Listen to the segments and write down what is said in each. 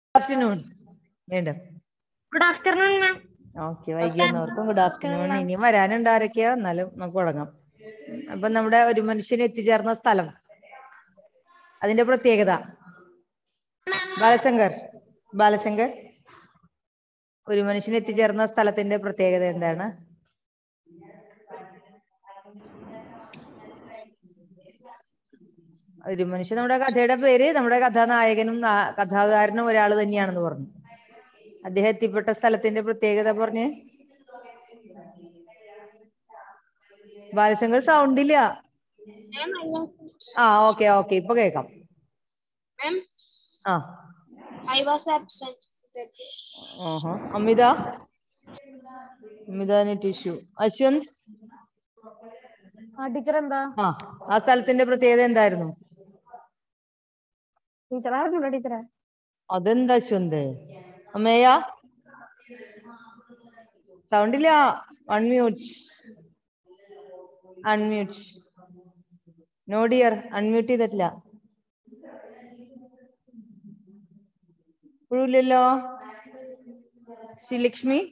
Afternoon വീണ്ടും good afternoon ma'am okay വൈകിയെന്നവർക്കും good afternoon ഇനിയും വരാനുണ്ട് ആരൊക്കെയാ എന്നാലും നമുക്ക് തുടങ്ങാം അപ്പൊ നമ്മുടെ ഒരു മനുഷ്യൻ എത്തിച്ചേർന്ന സ്ഥലം അതിന്റെ പ്രത്യേകത ബാലശങ്കർ ബാലശങ്കർ ഒരു മനുഷ്യൻ എത്തിച്ചേർന്ന സ്ഥലത്തിന്റെ പ്രത്യേകത എന്താണ് ഒരു മനുഷ്യൻ നമ്മുടെ കഥയുടെ പേര് നമ്മുടെ കഥാനായകനും നാ- കഥാകാരനും ഒരാൾ തന്നെയാണെന്ന് പറഞ്ഞു അദ്ദേഹം എത്തിപ്പെട്ട സ്ഥലത്തിന്റെ പ്രത്യേകത പറഞ്ഞ് ബാലശങ്കർ സൗണ്ട് ഇല്ല ആ ഓക്കെ ഓക്കെ ഇപ്പൊ കേക്കാം മാം ആ ഐ വാസ് ആബ്സെന്റ് ആഹാ അമിത അമിത ടിഷ്യൂ അശ്വന്ത് ആ ടീച്ചർ എന്താ ആ ആ സ്ഥലത്തിന്റെ പ്രത്യേകത എന്തായിരുന്നു ടീച്ചർ അറിഞ്ഞൂടാ ടീച്ചറെ അതെന്താ അശ്വന്ത് അമ്മേയ സൗണ്ട് ഇല്ല unmute unmute no dear unmute ചെയ്തിട്ടില്ല ഇപ്പോഴില്ലല്ലോ ശ്രീലക്ഷ്മി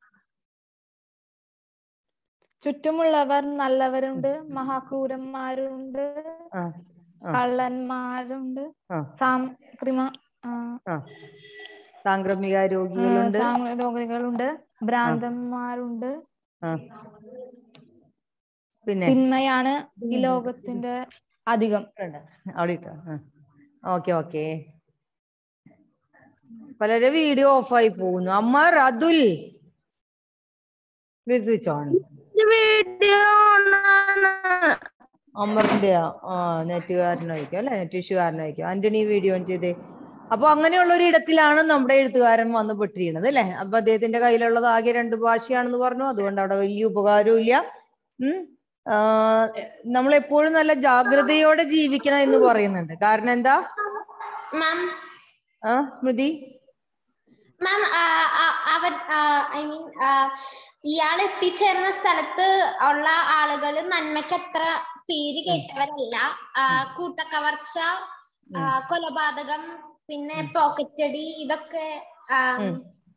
ചുറ്റുമുള്ളവർ നല്ലവരുണ്ട് മഹാക്രൂരന്മാരുണ്ട് ആ ആ കള്ളന്മാരുണ്ട് ആ സാംക്രിമ ആ, ആ സാംക്രമിക ആ, രോഗികളുണ്ട് സാം- രോഗികളുണ്ട് ഭ്രാന്തന്മാരുണ്ട് ആ പിന്നെ തിന്മയാണ് ഈ ലോകത്തിന്റെ അധികം ഉണ്ട്. അവിടെ ഇട്ടോ ഓക്കെ ഓക്കെ പലരെ വീഡിയോ ഓഫായി പോകുന്നു അമ്മ റതുൽ പ്ലീസ് സ്വിച്ച് ഓൺ അമറിന്റെ ആ നെറ്റുകാരനായിരിക്കും അല്ലെ നെറ്റ് ഇഷ്യൂകാരനായിരിക്കും ആന്റണി വീഡിയോ ഓൺ ചെയ്തേ അപ്പൊ അങ്ങനെയുള്ള ഒരു ഇടത്തിലാണ് നമ്മുടെ എഴുത്തുകാരൻ വന്ന് പെട്ടിരിക്കുന്നത് അല്ലെ അപ്പൊ അദ്ദേഹത്തിന്റെ കയ്യിലുള്ളത് ആകെ രണ്ട് ഭാഷയാണെന്ന് പറഞ്ഞു അതുകൊണ്ട് അവിടെ വലിയ ഉപകാരവും ഇല്ല ഉം ആ, നമ്മളെപ്പോഴും നല്ല ജാഗ്രതയോടെ ജീവിക്കണം എന്ന് പറയുന്നുണ്ട് കാരണം എന്താ മാം ആ സ്മൃതി മാം അവൻ ഐ മീൻ ഇയാൾ എത്തിച്ചേർന്ന സ്ഥലത്ത് ഉള്ള ആളുകൾ നന്മയ്ക്ക് അത്ര പേര് കേട്ടവരല്ല ആ, കൂട്ടക്കവർച്ച ആ, കൊലപാതകം പിന്നെ പോക്കറ്റ് അടി ഇതൊക്കെ ആ, ഉം.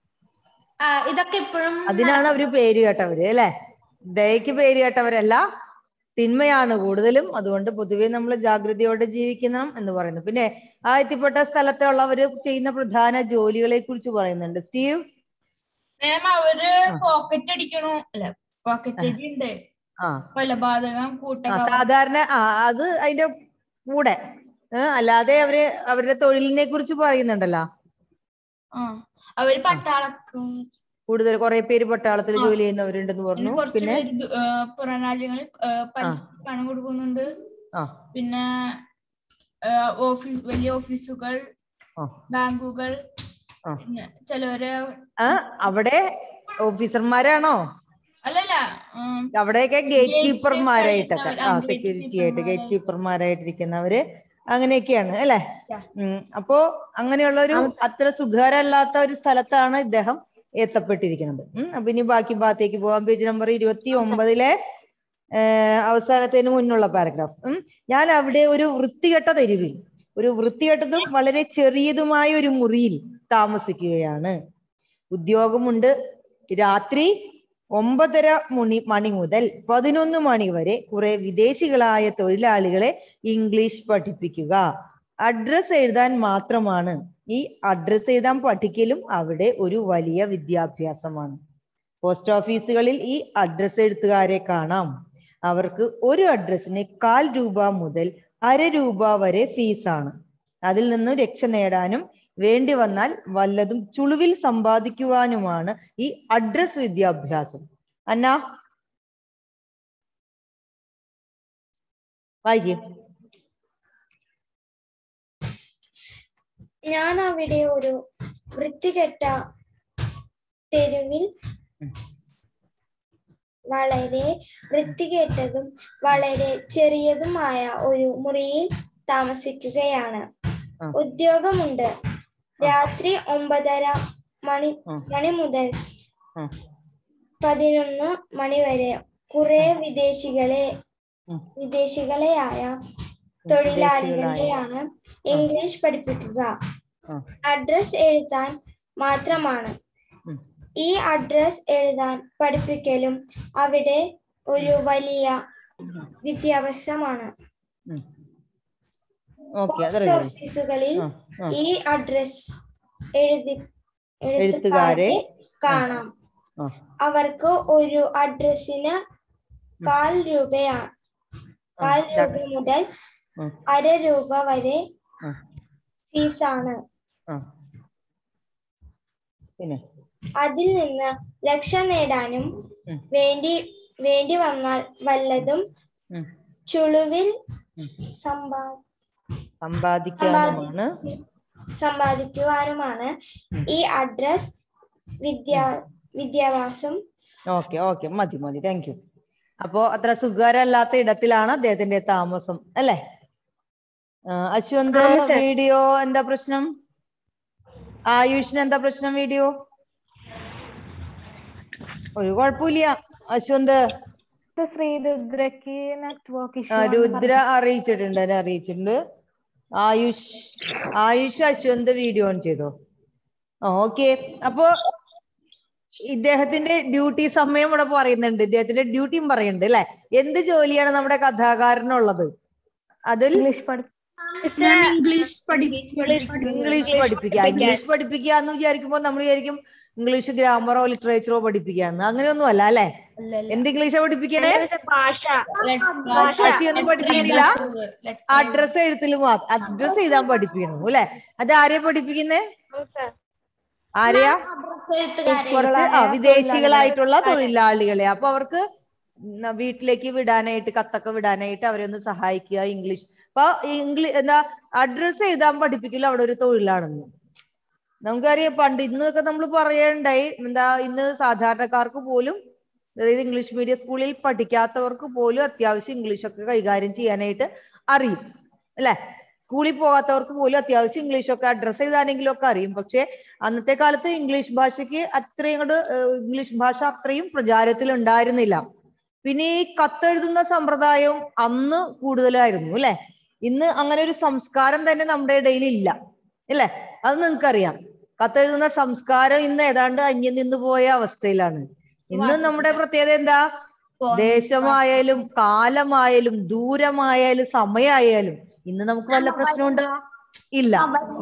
ആ, ഇതൊക്കെ ഇപ്പോഴും അതിനാണ് അവര് പേര് കേട്ടവര് അല്ലെ ദയക്ക് പേര് കേട്ടവരല്ല തിന്മയാണ് കൂടുതലും അതുകൊണ്ട് പൊതുവെ നമ്മൾ ജാഗ്രതയോടെ ജീവിക്കണം എന്ന് പറയുന്നു പിന്നെ ആ എത്തിപ്പെട്ട സ്ഥലത്തുള്ളവര് ചെയ്യുന്ന പ്രധാന ജോലികളെ കുറിച്ച് പറയുന്നുണ്ട് സ്റ്റീവ് മാം അവര് ആ. പോക്കറ്റ് അടിക്കണു അല്ല പോക്കറ്റ് അടി ഉണ്ട് ആ കൊലപാതകം ആ, കൂട്ടക്കവ സാധാരണ ആ അത് അതിന്റെ കൂടെ ഏ, അല്ലാതെ അവര് അവരുടെ തൊഴിലിനെ കുറിച്ച് പറയുന്നുണ്ടല്ലോ ആ അവര് പട്ടാളക്കും കൂടുതൽ കുറെ പേര് പട്ടാളത്തിൽ ആ. ജോലി ചെയ്യുന്നവരുണ്ടെന്ന് പിന്നെ പറഞ്ഞു കുറച്ച് പിന്നെ പേര് ദു- ആ, പുറം രാജ്യങ്ങളിൽ ആ, പലിശ പണം കൊടുക്കുന്നുണ്ട് ആ പിന്നെ ആ, ഓഫീസ് വലിയ ഓഫീസുകൾ ആ ബാങ്കുകൾ ആ. പിന്നെ ചിലവര് ആ അവിടെ ഓഫീസർമാരാണോ അല്ലല്ല ഉം, അവിടെയൊക്കെ ഗേറ്റ് കീപ്പർമാരായിട്ടൊക്കെ ആയിട്ടുള്ളവര്, ആ ആ, gate സെക്യൂരിറ്റി ആയിട്ട് ഗേറ്റ് keeperമാരായി. കീപ്പർമാരായിട്ടിരിക്കുന്നവര് അങ്ങനെയൊക്കെയാണ് അല്ലെ Yeah. ഉം അപ്പോ അങ്ങനെയുള്ള ഒരു അത്ര സുഖകരമല്ലാത്ത ഒരു സ്ഥലത്താണ് ഇദ്ദേഹം എത്തപ്പെട്ടിരിക്കുന്നത് ഉം അപ്പൊ ഇനി ബാക്കി ഭാഗത്തേക്ക് പോകാം പേജ് നമ്പർ ഇരുപത്തി ഒമ്പതിലെ ഏഹ് അവസാനത്തിന് മുന്നുള്ള പാരഗ്രാഫ് ഉം ഞാൻ അവിടെ ഒരു വൃത്തികെട്ട തെരുവിൽ ഒരു വൃത്തികെട്ടതും വളരെ ചെറിയതുമായ ഒരു മുറിയിൽ താമസിക്കുകയാണ് ഉദ്യോഗമുണ്ട് രാത്രി ഒമ്പതര മണി മണി മുതൽ പതിനൊന്ന് മണി വരെ കുറെ വിദേശികളായ തൊഴിലാളികളെ ഇംഗ്ലീഷ് പഠിപ്പിക്കുക അഡ്രസ് എഴുതാൻ മാത്രമാണ് ഈ അഡ്രസ് എഴുതാൻ പഠിക്കലും അവിടെ ഒരു വലിയ വിദ്യാഭ്യാസമാണ് പോസ്റ്റ് ഓഫീസുകളിൽ ഈ അഡ്രസ് എഴുത്തുകാരെ കാണാം അവർക്ക് ഒരു അഡ്രസ്സിന് കാൽ രൂപ മുതൽ അര രൂപ വരെ ഫീസാണ് അതിൽ നിന്നും രക്ഷ നേടാനും വേണ്ടി വന്നാൽ വല്ലതും ചുളുവിൽ സമ്പാദിക്കുവാനുമാണ് ഈ അഡ്രസ് വിദ്യാഭ്യാസം അന്ന വായിക്കും ഞാൻ അവിടെ ഒരു വൃത്തികെട്ട തെരുവിൽ ഉം. വളരെ വൃത്തികെട്ടതും വളരെ ചെറിയതുമായ ഒരു മുറിയിൽ താമസിക്കുകയാണ് ആ. ഉദ്യോഗമുണ്ട് രാത്രി ഒമ്പതര മണി ആ. മണി മുതൽ ആ. പതിനൊന്ന് മണി വരെ കുറെ വിദേശികളെ ഉം. വിദേശികളെയായ വിദേശികളായ തൊഴിലാളികളെയാണ് ഇംഗ്ലീഷ് പഠിപ്പിക്കുക ആ. അഡ്രസ് എഴുതാൻ മാത്രമാണ് ഉം. ഈ അഡ്രസ് എഴുതാൻ പഠിപ്പിക്കലും അവിടെ ഒരു വലിയ വിദ്യാഭ്യാസമാണ് ഓക്കെ അത് പോസ്റ്റ് റെഡി ഓഫീസുകളിൽ ആ ആ ഈ അഡ്രസ് എഴുതി എഴുത്തുകാരെ എഴുത്തുകാരെ കാണാം ആ അവർക്ക് ഒരു അഡ്രസ്സിന് കാൽ രൂപയാണ് കാൽ രൂപ മുതൽ ഉം. അര രൂപ വരെ ആ ഫീസാണ് ആ പിന്നെ അതിൽ നിന്ന് രക്ഷ നേടാനും ഉം. വേണ്ടി വേണ്ടി വന്നാൽ വല്ലതും ഉം. ചുളുവിൽ ഉം. സമ്പാ സമ്പാദിക്കാനുമാണ് സമ്പാദിക്കുവാനുമാണ് ഈ അഡ്രസ് വിദ്യാ വിദ്യാഭ്യാസം ഓക്കെ ഓക്കെ മതി മതി താങ്ക് യു അപ്പോ അത്ര സുഖകരമല്ലാത്ത ഇടത്തിലാണ് അദ്ദേഹത്തിന്റെ താമസം അല്ലേ ആ, അശ്വന്ത് വീഡിയോ എന്താ പ്രശ്നം ആയുഷിന് എന്താ പ്രശ്നം വീഡിയോ ഒരു കുഴപ്പമില്ല അശ്വന്ത് ശ്രീരുദ്രക്ക് നെറ്റ്വർക്ക് ആ, ഇഷ്യൂ രുദ്ര അറിയിച്ചിട്ടുണ്ട് എന്നെ അറിയിച്ചിട്ടുണ്ട് ആയുഷ് ആയുഷ് അശ്വന്ത് വീഡിയോ ഓൺ ചെയ്തോ ഓക്കെ അപ്പോ ഇദ്ദേഹത്തിന്റെ ഡ്യൂട്ടി സമയം ഇവിടെ പറയുന്നുണ്ട് ഇദ്ദേഹത്തിന്റെ ഡ്യൂട്ടിയും പറയുന്നുണ്ട് അല്ലെ എന്ത് ജോലിയാണ് നമ്മുടെ കഥാകാരനുള്ളത് അതിൽ ഇംഗ്ലീഷ് പഠി ഇംഗ്ലീഷ് പഠിപ്പിക്കും ഇംഗ്ലീഷ് പഠിപ്പിക്കുക ഇംഗ്ലീഷ് പഠിപ്പിക്കുക എന്ന് വിചാരിക്കുമ്പോൾ നമ്മൾ വിചാരിക്കും ഇംഗ്ലീഷ് ഗ്രാമറോ ലിറ്ററേച്ചറോ പഠിപ്പിക്കുകയാണ് അങ്ങനെയൊന്നും അല്ല അല്ലെ എന്ത് ഇംഗ്ലീഷാ പഠിപ്പിക്കണേ ഭാഷയൊന്നും പഠിപ്പിക്കണില്ല അഡ്രസ് എഴുത്തിൽ മാത്രം അഡ്രസ് എഴുതാൻ പഠിപ്പിക്കണം അല്ലെ അത് ആരെയാ പഠിപ്പിക്കുന്നേ ആരെയാ എഴുത്തുകാരെ കുറച്ച് ആ വിദേശികളായിട്ടുള്ള തൊഴിലാളികളെ അപ്പൊ അവർക്ക് ന- വീട്ടിലേക്ക് വിടാനായിട്ട് കത്തൊക്കെ വിടാനായിട്ട് അവരെ ഒന്ന് സഹായിക്കുക ഇംഗ്ലീഷ് അപ്പൊ ഇംഗ്ലീഷ് എന്താ അഡ്രസ് എഴുതാൻ പഠിപ്പിക്കൽ അവിടെ ഒരു തൊഴിലാണെന്ന് നമുക്കറിയാം പണ്ട് ഇന്നൊക്കെ നമ്മൾ പറയണ്ടായി എന്താ ഇന്ന് സാധാരണക്കാർക്ക് പോലും അതായത് ഇംഗ്ലീഷ് മീഡിയം സ്കൂളിൽ പഠിക്കാത്തവർക്ക് പോലും അത്യാവശ്യം ഇംഗ്ലീഷ് ഒക്കെ കൈകാര്യം ചെയ്യാനായിട്ട് അറിയും അല്ലെ സ്കൂളിൽ പോകാത്തവർക്ക് പോലും അത്യാവശ്യം ഇംഗ്ലീഷ് ഒക്കെ അഡ്രസ് ചെയ്താണെങ്കിലും ഒക്കെ അറിയും പക്ഷെ അന്നത്തെ കാലത്ത് ഇംഗ്ലീഷ് ഭാഷയ്ക്ക് അത്രയും കൂടെ ഇംഗ്ലീഷ് ഭാഷ അത്രയും പ്രചാരത്തിൽ ഉണ്ടായിരുന്നില്ല പിന്നെ ഈ കത്തെഴുതുന്ന സമ്പ്രദായവും അന്ന് കൂടുതലായിരുന്നു അല്ലെ ഇന്ന് അങ്ങനെ ഒരു സംസ്കാരം തന്നെ നമ്മുടെ ഇടയിൽ ഇല്ല അല്ലേ അത് നിങ്ങൾക്കറിയാം കത്തെഴുതുന്ന സംസ്കാരം ഇന്ന് ഏതാണ്ട് അന്യം നിന്ന് പോയ അവസ്ഥയിലാണ് ഇന്ന് നമ്മുടെ പ്രത്യേകത എന്താ ദേശമായാലും കാലമായാലും ദൂരമായാലും സമയമായാലും ഇന്ന് നമുക്ക് വല്ല പ്രശ്നമുണ്ടോ ഇല്ല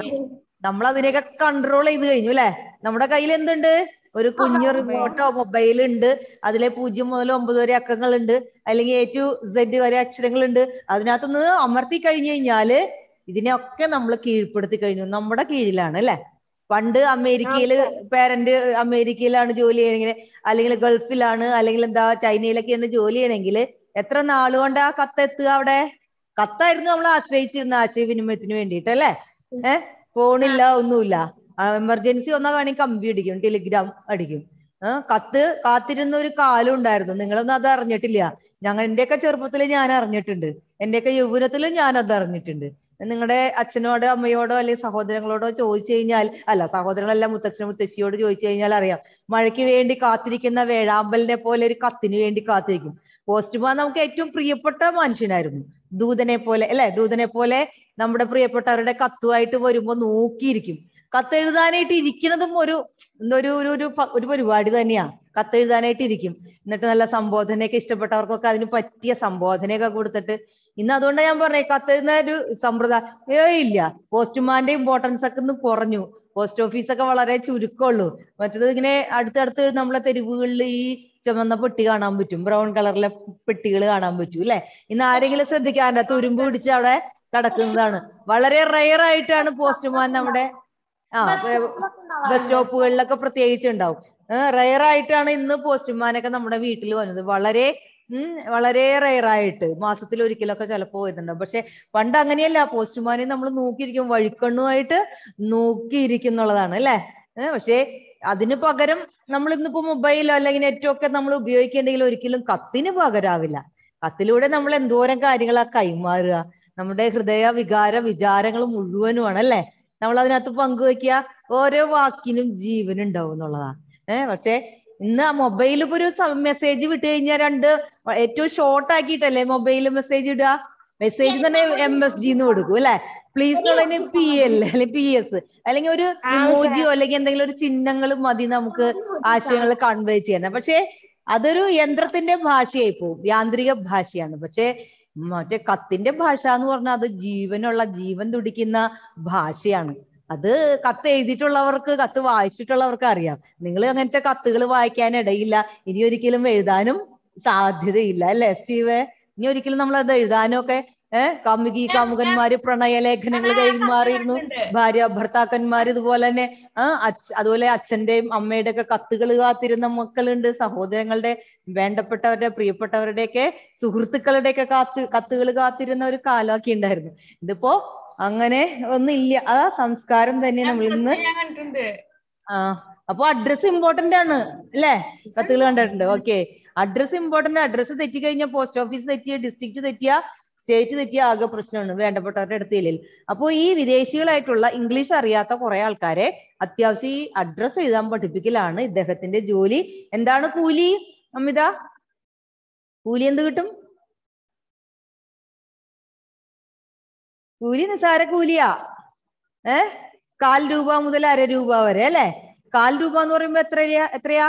നമ്മൾ അതിനെയൊക്കെ കൺട്രോൾ ചെയ്ത് കഴിഞ്ഞു അല്ലെ നമ്മുടെ കയ്യിൽ എന്തുണ്ട് ഒരു കുഞ്ഞു റിമോട്ടോ മൊബൈൽ ഉണ്ട് അതിലെ പൂജ്യം മുതൽ ഒമ്പത് വരെ അക്കങ്ങൾ ഉണ്ട് അല്ലെങ്കിൽ എ ടു സെഡ് വരെ അക്ഷരങ്ങൾ ഉണ്ട് അതിനകത്തുനിന്ന് അമർത്തി കഴിഞ്ഞു കഴിഞ്ഞാല് ഇതിനെയൊക്കെ നമ്മൾ കീഴ്പ്പെടുത്തി കഴിഞ്ഞു നമ്മുടെ കീഴിലാണ് അല്ലെ പണ്ട് അമേരിക്കയില് പേരന്റ് അമേരിക്കയിലാണ് ജോലി ചെയ്യണമെങ്കിൽ അല്ലെങ്കിൽ ഗൾഫിലാണ് അല്ലെങ്കിൽ എന്താ ചൈനയിലൊക്കെയാണ് ജോലി ചെയ്യണമെങ്കിൽ എത്ര നാളുകൊണ്ടാ കത്തെത്തുക അവിടെ കത്തായിരുന്നു നമ്മൾ ആശ്രയിച്ചിരുന്ന ആശയവിനിമയത്തിന് വേണ്ടിയിട്ട് അല്ലെ ഏഹ് ഫോണില്ല ഒന്നുമില്ല എമർജൻസി വന്നാൽ വേണമെങ്കിൽ കമ്പി അടിക്കും ടെലിഗ്രാം അടിക്കും ഏഹ് കത്ത് കാത്തിരുന്ന ഒരു കാലം ഉണ്ടായിരുന്നു നിങ്ങളൊന്നും അത് അറിഞ്ഞിട്ടില്ല ഞങ്ങൾ എന്റെയൊക്കെ ചെറുപ്പത്തിൽ ഞാൻ അറിഞ്ഞിട്ടുണ്ട് എന്റെയൊക്കെ യൗവനത്തിലും ഞാൻ അത് അറിഞ്ഞിട്ടുണ്ട് നിങ്ങളുടെ അച്ഛനോടോ അമ്മയോടോ അല്ലെങ്കിൽ സഹോദരങ്ങളോടോ ചോദിച്ചു കഴിഞ്ഞാൽ അല്ല സഹോദരങ്ങളെല്ലാം മുത്തച്ഛനും മുത്തശ്ശിയോട് ചോദിച്ചു കഴിഞ്ഞാൽ അറിയാം മഴയ്ക്ക് വേണ്ടി കാത്തിരിക്കുന്ന വേഴാമ്പലിനെ പോലെ ഒരു കത്തിന് വേണ്ടി കാത്തിരിക്കും പോസ്റ്റ്മാൻ നമുക്ക് ഏറ്റവും പ്രിയപ്പെട്ട മനുഷ്യനായിരുന്നു ദൂതനെ പോലെ അല്ലെ ദൂതനെ പോലെ നമ്മുടെ പ്രിയപ്പെട്ടവരുടെ കത്തുമായിട്ട് വരുമ്പോ നോക്കിയിരിക്കും കത്തെഴുതാനായിട്ട് ഇരിക്കുന്നതും ഒരു എന്താ ഒരു ഒരു ഒരു പ- ഒരു പരിപാടി തന്നെയാ കത്തെഴുതാനായിട്ട് ഇരിക്കും എന്നിട്ട് നല്ല സംബോധനയൊക്കെ ഇഷ്ടപ്പെട്ടവർക്കൊക്കെ അതിന് പറ്റിയ സംബോധനയൊക്കെ കൊടുത്തിട്ട് ഇന്ന് അതുകൊണ്ടാണ് ഞാൻ പറഞ്ഞേ കത്തെഴുതുന്ന ഒരു സമ്പ്രദായം ഇല്ല പോസ്റ്റ്മാന്റെ ഇമ്പോർട്ടൻസ് ഒക്കെ ഇന്ന് കുറഞ്ഞു പോസ്റ്റ് ഓഫീസ് ഒക്കെ വളരെ ചുരുക്കമുള്ളൂ മറ്റത് ഇങ്ങനെ അടുത്തടുത്ത് നമ്മളെ തെരുവുകളിൽ ഈ ചുമന്ന പെട്ടി കാണാൻ പറ്റും ബ്രൗൺ കളറിലെ പെട്ടികൾ കാണാൻ പറ്റും അല്ലെ ഇന്ന് ആരെങ്കിലും ശ്രദ്ധിക്കാറുണ്ടോ തുരുമ്പ് പിടിച്ച് അവിടെ കിടക്കുന്നതാണ് വളരെ റെയർ ആയിട്ടാണ് പോസ്റ്റ്മാൻ നമ്മുടെ ആ ബസ് സ്റ്റോപ്പുകളിലൊക്കെ പ്രത്യേകിച്ച് ഉണ്ടാവും റെയർ ആയിട്ടാണ് ഇന്ന് പോസ്റ്റ്മാനൊക്കെ നമ്മുടെ വീട്ടിൽ വന്നത് വളരെ ഉം വളരെ റെയർ ആയിട്ട് മാസത്തിൽ ഒരിക്കലൊക്കെ ചിലപ്പോ വരുന്നുണ്ടാവും പക്ഷെ പണ്ട് അങ്ങനെയല്ല പോസ്റ്റ്മാനെ നമ്മൾ നോക്കിയിരിക്കും വഴിക്കണ്ണുമായിട്ട് നോക്കിയിരിക്കുന്നുള്ളതാണ് അല്ലെ ഏഹ് പക്ഷേ അതിന് പകരം നമ്മൾ ഇന്നിപ്പോ മൊബൈലോ അല്ലെങ്കിൽ നെറ്റോ ഒക്കെ നമ്മൾ ഉപയോഗിക്കേണ്ടെങ്കിൽ ഒരിക്കലും കത്തിന് പകരാവില്ല കത്തിലൂടെ നമ്മൾ എന്തോരം കാര്യങ്ങളാ കൈമാറുക നമ്മുടെ ഹൃദയ വികാര വിചാരങ്ങൾ മുഴുവനുമാണ് അല്ലെ നമ്മൾ അതിനകത്ത് പങ്കുവെക്കുക ഓരോ വാക്കിനും ജീവൻ ഉണ്ടാവും എന്നുള്ളതാ ഏഹ് പക്ഷെ ഇന്ന് ആ മൊബൈൽ ഇപ്പൊ ഒരു മെസ്സേജ് വിട്ട് കഴിഞ്ഞാൽ രണ്ട് ഏറ്റവും ഷോർട്ട് ആക്കിയിട്ടല്ലേ മൊബൈൽ മെസ്സേജ് ഇടുക മെസ്സേജ് തന്നെ എം എസ് ജി എന്ന് കൊടുക്കും അല്ലെ പ്ലീസ് എന്നുള്ളതിന് പി എൽ അല്ലെങ്കിൽ പി എസ് അല്ലെങ്കിൽ ഒരു ഇമോജിയോ അല്ലെങ്കിൽ എന്തെങ്കിലും ഒരു ചിഹ്നങ്ങൾ മതി നമുക്ക് ആശയങ്ങൾ കൺവേ ചെയ്യാൻ പക്ഷെ അതൊരു യന്ത്രത്തിന്റെ ഭാഷയായി പോകും യാന്ത്രിക ഭാഷയാണ് പക്ഷെ മറ്റേ കത്തിന്റെ ഭാഷ എന്ന് പറഞ്ഞാൽ അത് ജീവനുള്ള ജീവൻ തുടിക്കുന്ന ഭാഷയാണ് അത് കത്ത് എഴുതിയിട്ടുള്ളവർക്ക് കത്ത് വായിച്ചിട്ടുള്ളവർക്ക് അറിയാം നിങ്ങൾ അങ്ങനത്തെ കത്തുകൾ വായിക്കാൻ ഇടയില്ല ഇനി ഒരിക്കലും എഴുതാനും സാധ്യതയില്ല അല്ലേ സ്റ്റീവ് ഇനി ഒരിക്കലും നമ്മൾ അത് എഴുതാനും ഒക്കെ ഏഹ് കാമുകി കാമുകന്മാര് പ്രണയലേഖനങ്ങൾ കൈമാറിയിരുന്നു ഭാര്യ ഭർത്താക്കന്മാർ ഇതുപോലെ തന്നെ ആ അച്ഛ അതുപോലെ അച്ഛന്റെയും അമ്മയുടെ ഒക്കെ കത്തുകൾ കാത്തിരുന്ന മക്കളുണ്ട് സഹോദരങ്ങളുടെ വേണ്ടപ്പെട്ടവരുടെ പ്രിയപ്പെട്ടവരുടെയൊക്കെ സുഹൃത്തുക്കളുടെയൊക്കെ കാത്ത് കത്തുകൾ കാത്തിരുന്ന ഒരു കാലമൊക്കെ ഉണ്ടായിരുന്നു ഇതിപ്പോ അങ്ങനെ ഒന്നില്ല ആ സംസ്കാരം തന്നെ നമ്മൾ ഇന്ന് ഞാൻ കണ്ടിട്ടുണ്ട് ആ അപ്പൊ അഡ്രസ് ഇമ്പോർട്ടന്റ് ആണ് അല്ലേ കത്തുകൾ കണ്ടിട്ടുണ്ട് ഓക്കെ അഡ്രസ് ഇമ്പോർട്ടന്റ് അഡ്രസ് തെറ്റിക്കഴിഞ്ഞാൽ പോസ്റ്റ് ഓഫീസ് തെറ്റിയ ഡിസ്ട്രിക്ട് തെറ്റിയ സ്റ്റേറ്റ് തെറ്റിയ ആകെ പ്രശ്നമാണ് വേണ്ടപ്പെട്ടവരുടെ അടുത്തില്ല അപ്പോ ഈ വിദേശികളായിട്ടുള്ള ഇംഗ്ലീഷ് അറിയാത്ത കുറെ ആൾക്കാരെ അത്യാവശ്യം ഈ അഡ്രസ് എഴുതാൻ പഠിപ്പിക്കലാണ് ഇദ്ദേഹത്തിന്റെ ജോലി എന്താണ് കൂലി അമിത കൂലി എന്ത് കിട്ടും കൂലി നിസാര കൂലിയാ ഏ കാൽ രൂപ മുതൽ അര രൂപ വരെ അല്ലെ കാൽ രൂപ എന്ന് പറയുമ്പോ എത്രയാ എത്രയാ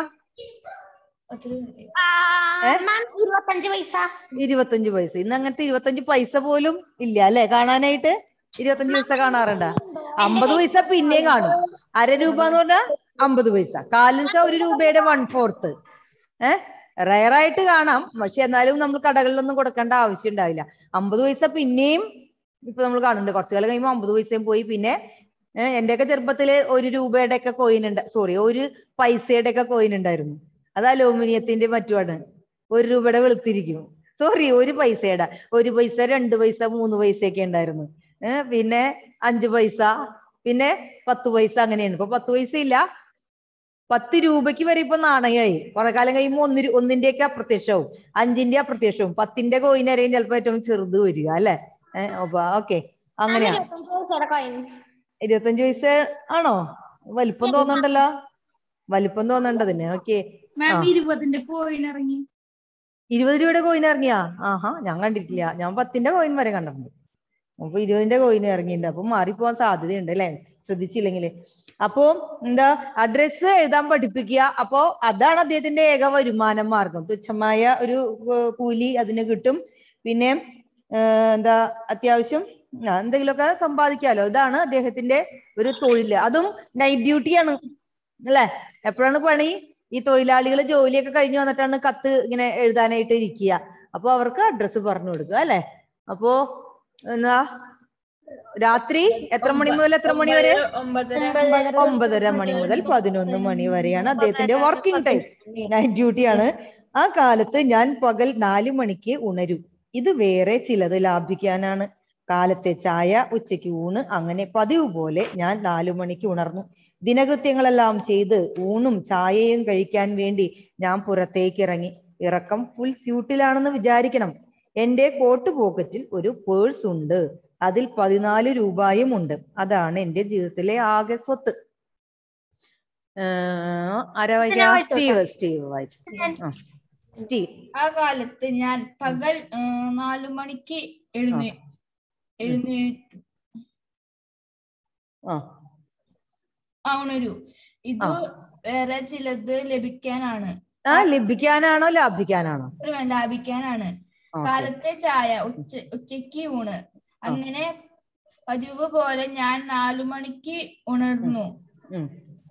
ഏ? മാം ഇരുപത്തഞ്ച് പൈസ ഇരുപത്തഞ്ച് പൈസ ഇന്ന് അങ്ങനത്തെ ഇരുപത്തഞ്ച് പൈസ പോലും ഇല്ല അല്ലെ കാണാനായിട്ട് ഇരുപത്തഞ്ച് പൈസ കാണാറുണ്ടാ അമ്പത് പൈസ പിന്നെയും കാണും അര രൂപ എന്ന് പറഞ്ഞാൽ അമ്പത് പൈസ കാലെന്ന് വെച്ചാൽ ഒരു രൂപയുടെ വൺ ഫോർത്ത് ഏഹ് റയറായിട്ട് കാണാം പക്ഷെ എന്നാലും നമ്മൾ കടകളിലൊന്നും കൊടുക്കേണ്ട ആവശ്യം ഉണ്ടാവില്ല അമ്പത് പൈസ പിന്നെയും ഇപ്പൊ നമ്മൾ കാണുന്നുണ്ട് കുറച്ചു കാലം കഴിയുമ്പോൾ അമ്പത് പൈസയും പോയി പിന്നെ ഏഹ് എന്റെയൊക്കെ ചെറുപ്പത്തില് ഒരു രൂപയുടെ ഒക്കെ കോയിൻ ഉണ്ട് സോറി ഒരു പൈസയുടെ ഒക്കെ കോയിൻ ഉണ്ടായിരുന്നു അത് അലൂമിനിയത്തിന്റെ മറ്റുമാണ് ഒരു രൂപയുടെ വെളുത്തിരിക്കും സോറി ഒരു പൈസയുടെ ഒരു പൈസ രണ്ട് പൈസ മൂന്ന് പൈസ ഒക്കെ ഉണ്ടായിരുന്നു ഏഹ് പിന്നെ അഞ്ച് പൈസ പിന്നെ പത്ത് പൈസ അങ്ങനെയാണ് ഇപ്പൊ പത്ത് പൈസ ഇല്ല പത്ത് രൂപയ്ക്ക് വരെ ഇപ്പൊ നാണയമായി കുറെ കാലം കഴിയുമ്പോൾ ഒന്ന് ഒന്നിന്റെ ഒക്കെ അപ്രത്യക്ഷവും അഞ്ചിന്റെ അപ്രത്യക്ഷവും പത്തിന്റെ കോയിൻ വരെയും ചിലപ്പോ ഏറ്റവും ചെറുത് വരിക അല്ലെ ഏഹ് ഓക്കെ അങ്ങനെയാ ഇരുപത്തഞ്ച് പൈസയുടെ കോയിൻ ഇരുപത്തഞ്ച് പൈസ ആണോ വലിപ്പം തോന്നണ്ടല്ലോ വലിപ്പം തോന്നണ്ടതിന് ഓക്കെ മാം ആ. ഇരുപതിന്റെ കോയിൻ ഇറങ്ങി ഇരുപത് രൂപയുടെ കോയിൻ ഇറങ്ങിയാ ആഹാ ഞാൻ കണ്ടിട്ടില്ല ഞാൻ പത്തിന്റെ കോയിൻ വരെ കണ്ടിട്ടുണ്ട് അപ്പൊ ഇരുപതിന്റെ കോയിൻ ഇറങ്ങിയിട്ടുണ്ട് അപ്പൊ മാറിപ്പോവാൻ സാധ്യതയുണ്ട് അല്ലെ ശ്രദ്ധിച്ചില്ലെങ്കിൽ അപ്പോ എന്താ അഡ്രസ്സ് എഴുതാൻ പഠിപ്പിക്കുക അപ്പോ അതാണ് അദ്ദേഹത്തിന്റെ ഏക വരുമാന മാർഗം തുച്ഛമായ ഒരു ഏർ കൂലി അതിന് കിട്ടും പിന്നെ ഏർ എന്താ അത്യാവശ്യം ആ, എന്തെങ്കിലുമൊക്കെ സമ്പാദിക്കാലോ ഇതാണ് അദ്ദേഹത്തിന്റെ ഒരു തൊഴില് അതും നൈറ്റ് ഡ്യൂട്ടിയാണ് അല്ലെ എപ്പോഴാണ് പണി ഈ തൊഴിലാളികൾ ജോലിയൊക്കെ കഴിഞ്ഞു വന്നിട്ടാണ് കത്ത് ഇങ്ങനെ എഴുതാനായിട്ട് ഇരിക്കുക അപ്പൊ അവർക്ക് അഡ്രസ്സ് പറഞ്ഞു കൊടുക്കുക അല്ലെ അപ്പോ എന്താ രാത്രി എത്ര മണി മുതൽ എത്ര മണി വരെ ഒമ്പതര ഒമ്പതര മണി മുതൽ പതിനൊന്ന് മണി വരെയാണ് അദ്ദേഹത്തിന്റെ വർക്കിംഗ് ടൈം നൈറ്റ് ഡ്യൂട്ടിയാണ് ആ കാലത്ത് ഞാൻ പകൽ നാലു മണിക്ക് ഉണരും ഇത് വേറെ ചിലത് ലാഭിക്കാനാണ് കാലത്തെ ചായ ഉച്ചയ്ക്ക് ഊണ് അങ്ങനെ പതിവ് പോലെ ഞാൻ നാലു മണിക്ക് ഉണർന്നു ദിനകൃത്യങ്ങളെല്ലാം ചെയ്ത് ഊണും ചായയും കഴിക്കാൻ വേണ്ടി ഞാൻ പുറത്തേക്ക് ഇറങ്ങി ഇറക്കം ഫുൾ സ്യൂട്ടിലാണെന്ന് വിചാരിക്കണം എന്റെ കോട്ട് പോക്കറ്റിൽ ഒരു പേഴ്സ് ഉണ്ട് അതിൽ പതിനാല് രൂപയും ഉണ്ട് അതാണ് എന്റെ ജീവിതത്തിലെ ആകെ സ്വത്ത് ഏർ ആരാ വായിക്കാ സ്റ്റീവ് സ്റ്റീവ് വായിച്ചു ആ. സ്റ്റീവ് ആ കാലത്ത് ഞാൻ പകൽ ആ, നാലു മണിക്ക് എഴുന്നേ എഴുന്നേറ്റു ആ ആ, ഉണരൂ ഇത് ആ. വേറെ ചിലത് ലഭിക്കാനാണ് ആ ലഭിക്കാനാണോ ലാഭിക്കാനാണോ ഒരു ലാഭിക്കാനാണ് ഓക്കേ. കാലത്തെ ചായ ഉച്ച ഉച്ചയ്ക്ക് ഊണ് അങ്ങനെ പതിവ് പോലെ ഞാൻ നാലു മണിക്ക് ഉണർന്നു ഉം.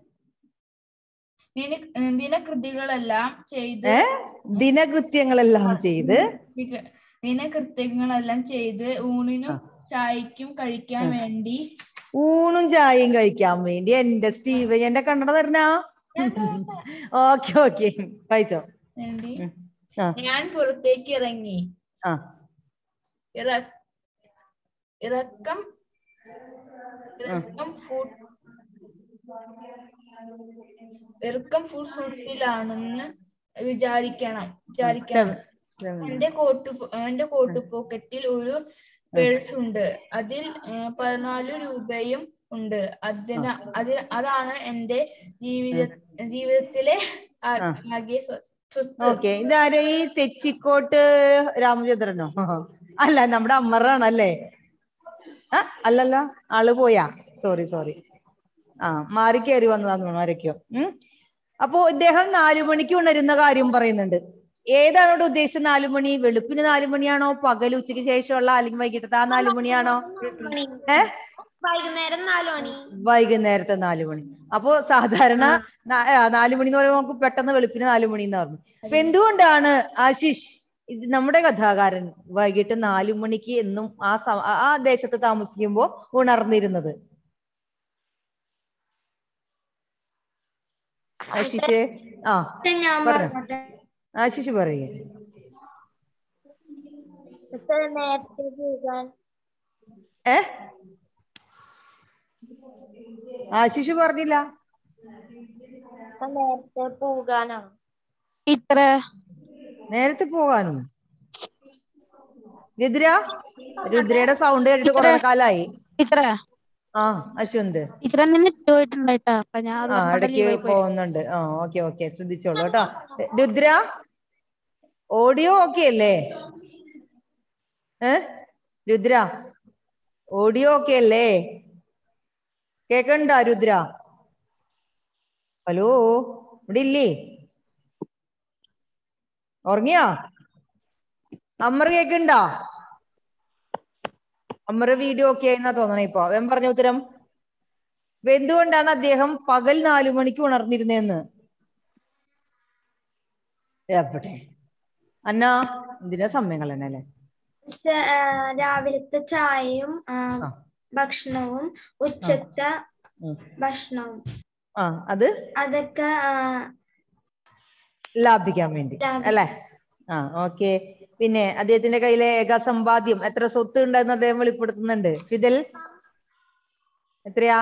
ദിന ദിനകൃതികളെല്ലാം ചെയ്ത് ഏ ദിനകൃത്യങ്ങളെല്ലാം ചെയ്ത് ദിക- ദിനകൃത്യങ്ങളെല്ലാം ചെയ്ത് ഊണിനും ആ. ചായക്കും കഴിക്കാൻ ഉം. വേണ്ടി ഊണും ചായയും കഴിക്കാൻ വേണ്ടി എന്റെ സ്റ്റീവ് എന്റെ കണ്ണട തരണോ ഓക്കെ ഓക്കെ കഴിച്ചോ വേണ്ടി ഉം. ആ ഞാൻ പുറത്തേക്ക് ഇറങ്ങി ആ ഇറ- ഇറക്കം ഇറക്കം ഫുഡ് ഇറക്കം ഫുഡ് സൂട്ടിലാണെന്ന് വിചാരിക്കണം വിചാരിക്കണം എന്റെ കോട്ട് പോ- എന്റെ കോട്ട് പോക്കറ്റിൽ ഒരു പേഴ്സ് ഉണ്ട് അതിൽ ആ, പതിനാല് രൂപയും ഉണ്ട് അതിന അതിൽ അതാണ് എന്റെ ജീവിത ജീവിതത്തിലെ ആ- ആ. ആകെ സ്വ- സ്വത്ത് ഓക്കെ ഇതാരെ ഈ തെച്ചിക്കോട്ട് രാമചന്ദ്രനോ അല്ല നമ്മുടെ അമ്മറാണല്ലേ ആ അല്ലല്ല ആള് പോയാ സോറി സോറി ആ മാറി കയറി വന്നതാന്ന് തോന്നുന്നു ആരൊക്കെയോ ഉം അപ്പോ ഇദ്ദേഹം നാലു മണിക്ക് ഉണരുന്ന കാര്യം പറയുന്നുണ്ട് ഏതാണ് ഇവിടെ ഉദ്ദേശിച്ചത് നാലു മണി വെളുപ്പിന് നാലു മണിയാണോ പകൽ ഉച്ചയ്ക്ക് ശേഷമുള്ള അല്ലെങ്കിൽ വൈകിട്ടത്തെ ആ നാലു മണിയാണോ ഏ വൈകുന്നേരം നാലു മണി വൈകുന്നേരത്തെ നാലു മണി അപ്പോ സാധാരണ നാ- ആ, നാലു മണി എന്ന് പറയുമ്പോൾ നമുക്ക് പെട്ടെന്ന് വെളുപ്പിന് നാലു മണി എന്ന് പറഞ്ഞു അപ്പൊ എന്തുകൊണ്ടാണ് ആശിഷ് ഇത് നമ്മുടെ കഥാകാരൻ വൈകിട്ട് നാലു മണിക്ക് എന്നും ആ സ- ആ- ആ ദേശത്ത് താമസിക്കുമ്പോ ഉണർന്നിരുന്നത് ആശിഷേ ആ ഞാൻ പറഞ്ഞോ. പറഞ്ഞോട്ടെ ആശിഷ് പറയേ നേരത്തെ പോകാൻ ഏ ആശിഷ് പറഞ്ഞില്ല നേരത്തെ പോകാനാണ് ഇത്ര നേരത്തെ പോകാനും രുദ്ര രുദ്രയുടെ സൗണ്ട് കേട്ടിട്ട് കുറെ കാലായി ഇത്ര ആ അശ്വന്ത് ഇത്ര തന്നെ പോയിട്ടുണ്ടായിട്ടാ അപ്പൊ ഞാൻ അത് ആ പറഞ്ഞിട്ട് ഇടയ്ക്ക് leave ആയി പോയി. പോകുന്നുണ്ട് ആ ഓക്കെ ഓക്കെ ശ്രദ്ധിച്ചോളൂ കേട്ടോ രുദ്ര ഓഡിയോ ഓക്കെ അല്ലേ ഏ രുദ്ര ഓഡിയോ ഓക്കെ അല്ലേ കേക്കണ്ടാ രുദ്ര ഹലോ ഇവിടെ ഇല്ലേ ഉറങ്ങിയാ അമ്മർ കേക്കണ്ടാ അമ്മർ വീഡിയോ ഓക്കെ ആയിന്നാ തോന്നണേ ഇപ്പൊ അവൻ പറഞ്ഞ ഉത്തരം അപ്പൊ എന്തുകൊണ്ടാണ് അദ്ദേഹം പകൽ നാലു മണിക്ക് ഉണർന്നിരുന്നതെന്ന് എവിടെ അന്ന എന്തിനാ സമയം കളയണല്ലേ സ- ആ, രാവിലത്തെ ചായയും ആ, ആ. ഭക്ഷണവും ഉച്ചത്തെ ഉം. ഭക്ഷണവും ആ അത് അതൊക്കെ ആ, ലാഭിക്കാൻ വേണ്ടി ലാഭി- അല്ലെ ആ ഓക്കെ പിന്നെ അദ്ദേഹത്തിന്റെ കയ്യിലെ ഏക സമ്പാദ്യം എത്ര സ്വത്ത് ഉണ്ടെന്ന് അദ്ദേഹം വെളിപ്പെടുത്തുന്നുണ്ട് ഫിദൽ എത്രയാ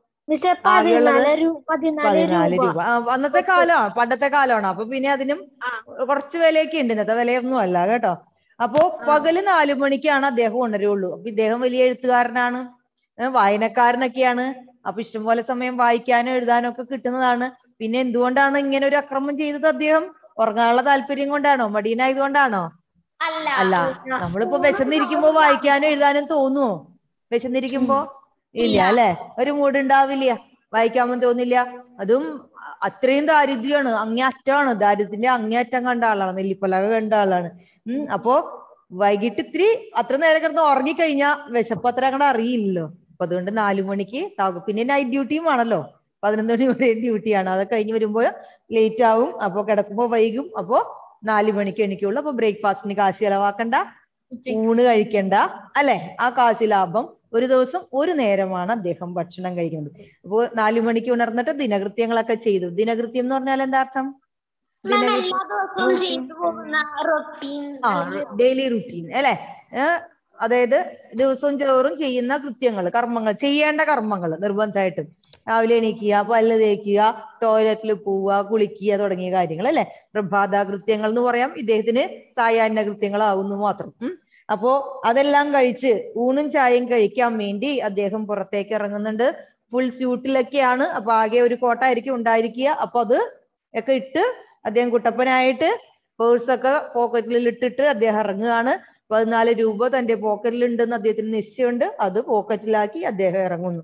ആകെയുള്ളത് പതിനാല് രൂപ ആ അന്നത്തെ കാലമാണ് പണ്ടത്തെ കാലമാണ് അപ്പൊ പിന്നെ അതിനും കുറച്ച് വിലയൊക്കെ ഉണ്ട് ഇന്നത്തെ വിലയൊന്നും അല്ല കേട്ടോ അപ്പോ പകല് നാലു മണിക്കാണ് അദ്ദേഹം ഉണരുള്ളൂ അപ്പൊ ഇദ്ദേഹം വലിയ എഴുത്തുകാരനാണ് ഏ, വായനക്കാരനൊക്കെയാണ് അപ്പൊ ഇഷ്ടംപോലെ സമയം വായിക്കാനും എഴുതാനും ഒക്കെ കിട്ടുന്നതാണ് പിന്നെ എന്തുകൊണ്ടാണ് ഇങ്ങനെ ഒരു അക്രമം ചെയ്തത് അദ്ദേഹം ഉറങ്ങാനുള്ള താല്പര്യം കൊണ്ടാണോ മടിയനായത് കൊണ്ടാണോ അല്ല അല്ല നമ്മളിപ്പോ വിശന്നിരിക്കുമ്പോ വായിക്കാനും എഴുതാനും തോന്നുവോ വിശന്നിരിക്കുമ്പോ ഇല്ല അല്ലെ ഒരു മൂഡ് ഉണ്ടാവില്ല വായിക്കാമെന്ന് തോന്നില്ല അതും അത്രയും ദാരിദ്ര്യമാണ് അങ്ങേയറ്റമാണ് ദാരിദ്ര്യത്തിന്റെ അങ്ങേയറ്റം കണ്ട ആളാണ് നെല്ലിപ്പലക കണ്ട ആളാണ് ഉം അപ്പോ വൈകിട്ട് ഇത്തിരി അത്ര നേരം കിടന്ന് ഉറങ്ങിക്കഴിഞ്ഞാ വിശപ്പ് അത്ര അങ്ങോട്ട് അറിയില്ലല്ലോ അപ്പൊ അതുകൊണ്ട് നാലു മണിക്ക് താകും പിന്നെ നൈറ്റ് ഡ്യൂട്ടിയും ആണല്ലോ പതിനൊന്ന് മണി വരെ ഡ്യൂട്ടിയാണ് അത് കഴിഞ്ഞ് വരുമ്പോൾ ലേറ്റ് ആവും അപ്പൊ കിടക്കുമ്പോ വൈകും അപ്പോ നാലു മണിക്ക് എണിക്കുള്ളൂ അപ്പൊ ബ്രേക്ക്ഫാസ്റ്റിന് കാശ് ചെലവാക്കണ്ട ഉച്ചയ്ക്ക് ഊണ് കഴിക്കണ്ട അല്ലെ ആ കാശ് ലാഭം ഒരു ദിവസം ഒരു നേരമാണ് അദ്ദേഹം ഭക്ഷണം കഴിക്കുന്നത് അപ്പോ നാലു മണിക്ക് ഉണർന്നിട്ട് ദിനകൃത്യങ്ങളൊക്കെ ചെയ്തു ദിനകൃത്യം എന്ന് പറഞ്ഞാൽ എന്താ അർത്ഥം മാം ദിനകൃത്യം എല്ലാ ദിവസവും ചെയ്തു പോകുന്ന റൊട്ടീൻ ആ ഡെയിലി റുട്ടീൻ അല്ലെ ഏഹ് അതായത് ദിവസവും ചോറും ചെയ്യുന്ന കൃത്യങ്ങൾ കർമ്മങ്ങൾ ചെയ്യേണ്ട കർമ്മങ്ങൾ നിർബന്ധമായിട്ടും രാവിലെ എണീക്കുക പല്ല് തേക്കുക ടോയ്ലറ്റിൽ പോവുക കുളിക്കുക തുടങ്ങിയ കാര്യങ്ങൾ അല്ലെ പ്രഭാത കൃത്യങ്ങൾ എന്ന് പറയാം ഇദ്ദേഹത്തിന് സായാഹ്ന കൃത്യങ്ങളാവുന്നു മാത്രം ഉം അപ്പോ അതെല്ലാം കഴിച്ച് ഊണും ചായയും കഴിക്കാൻ വേണ്ടി അദ്ദേഹം പുറത്തേക്ക് ഇറങ്ങുന്നുണ്ട് ഫുൾ സ്യൂട്ടിലൊക്കെയാണ് അപ്പൊ ആകെ ഒരു കോട്ട ആയിരിക്കും ഉണ്ടായിരിക്കുക അപ്പൊ അത് ഒക്കെ ഇട്ട് അദ്ദേഹം കുട്ടപ്പനായിട്ട് പേഴ്സൊക്കെ പോക്കറ്റിൽ ഇട്ടിട്ട് അദ്ദേഹം ഇറങ്ങുകയാണ് പതിനാല് രൂപ തന്റെ പോക്കറ്റിൽ ഉണ്ടെന്ന് അദ്ദേഹത്തിന് നിശ്ചയമുണ്ട് അത് പോക്കറ്റിലാക്കി അദ്ദേഹം ഇറങ്ങുന്നു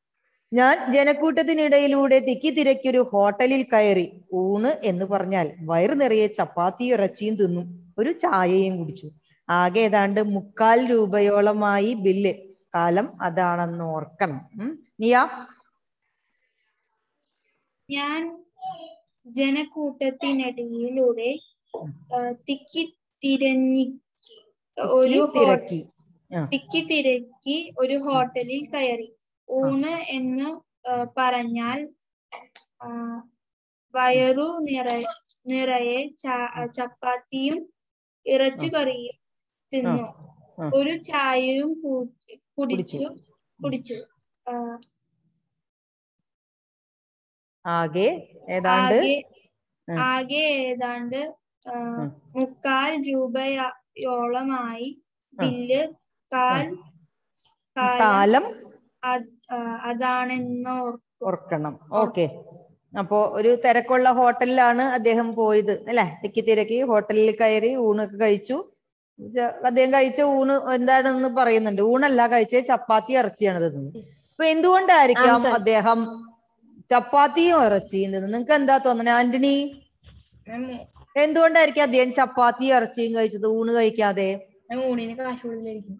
ഞാൻ ജനക്കൂട്ടത്തിനിടയിലൂടെ തിക്കി തിരക്കിയൊരു ഹോട്ടലിൽ കയറി ഊണ് എന്ന് പറഞ്ഞാൽ വയറു നിറയെ ചപ്പാത്തി ഇറച്ചിയും തിന്നു ഒരു ചായയും കുടിച്ചു ആകെ ഏതാണ്ട് മുക്കാൽ രൂപയോളമായി ബില്ല് കാലം അതാണെന്ന് ഓർക്കണം ഉം നീയാ ഞാൻ ജനക്കൂട്ടത്തിനിടയിലൂടെ ആ, തിക്കി തിരഞ്ഞി ഒരു ഹോ- തിരക്കി ആ തിക്കി തിരക്കി ഒരു ഹോട്ടലിൽ കയറി ഊണ് എന്ന് ആ, പറഞ്ഞാൽ ആ, വയറു നിറ നിറയെ ച- ചപ്പാത്തിയും ഇറച്ചിക്കറിയും തിന്നു ആ. ഒരു ചായയും കു- കുടിച്ചു. കുടിച്ചു കുടിച്ചു ആ, ആകെ ഏതാണ്ട് ആകെ ഉം. ആകെ ഏതാണ്ട് ആ, ഉം. മുക്കാൽ രൂപയോളമായി ബില്ല് കാൽ കാലം കാലം അത്- ആ, അതാണെന്നോ ഓർക്കണം ഓക്കെ അപ്പോ ഒരു തിരക്കുള്ള ഹോട്ടലിലാണ് അദ്ദേഹം പോയത് അല്ലെ തിക്കി തിരക്കി ഹോട്ടലിൽ കയറി ഊണൊക്കെ കഴിച്ചു ച- അദ്ദേഹം കഴിച്ച ഊണ് എന്താണെന്ന് പറയുന്നുണ്ട് ഊണല്ല കഴിച്ച ചപ്പാത്തി ഇറച്ചിയാണ് തിന്നത് അപ്പൊ എന്തുകൊണ്ടായിരിക്കാം അദ്ദേഹം ചപ്പാത്തിയും ഇറച്ചിയും തിന്നത് നിങ്ങൾക്ക് എന്താ തോന്നുന്നത് ആന്റണി ഞാൻ മൂ- എന്തുകൊണ്ടായിരിക്കും അദ്ദേഹം ചപ്പാത്തി ഇറച്ചിയും കഴിച്ചത് ഊണ് കഴിക്കാതെ ഞാൻ ഊണിന് കാശ് കൂടുതലായിരിക്കും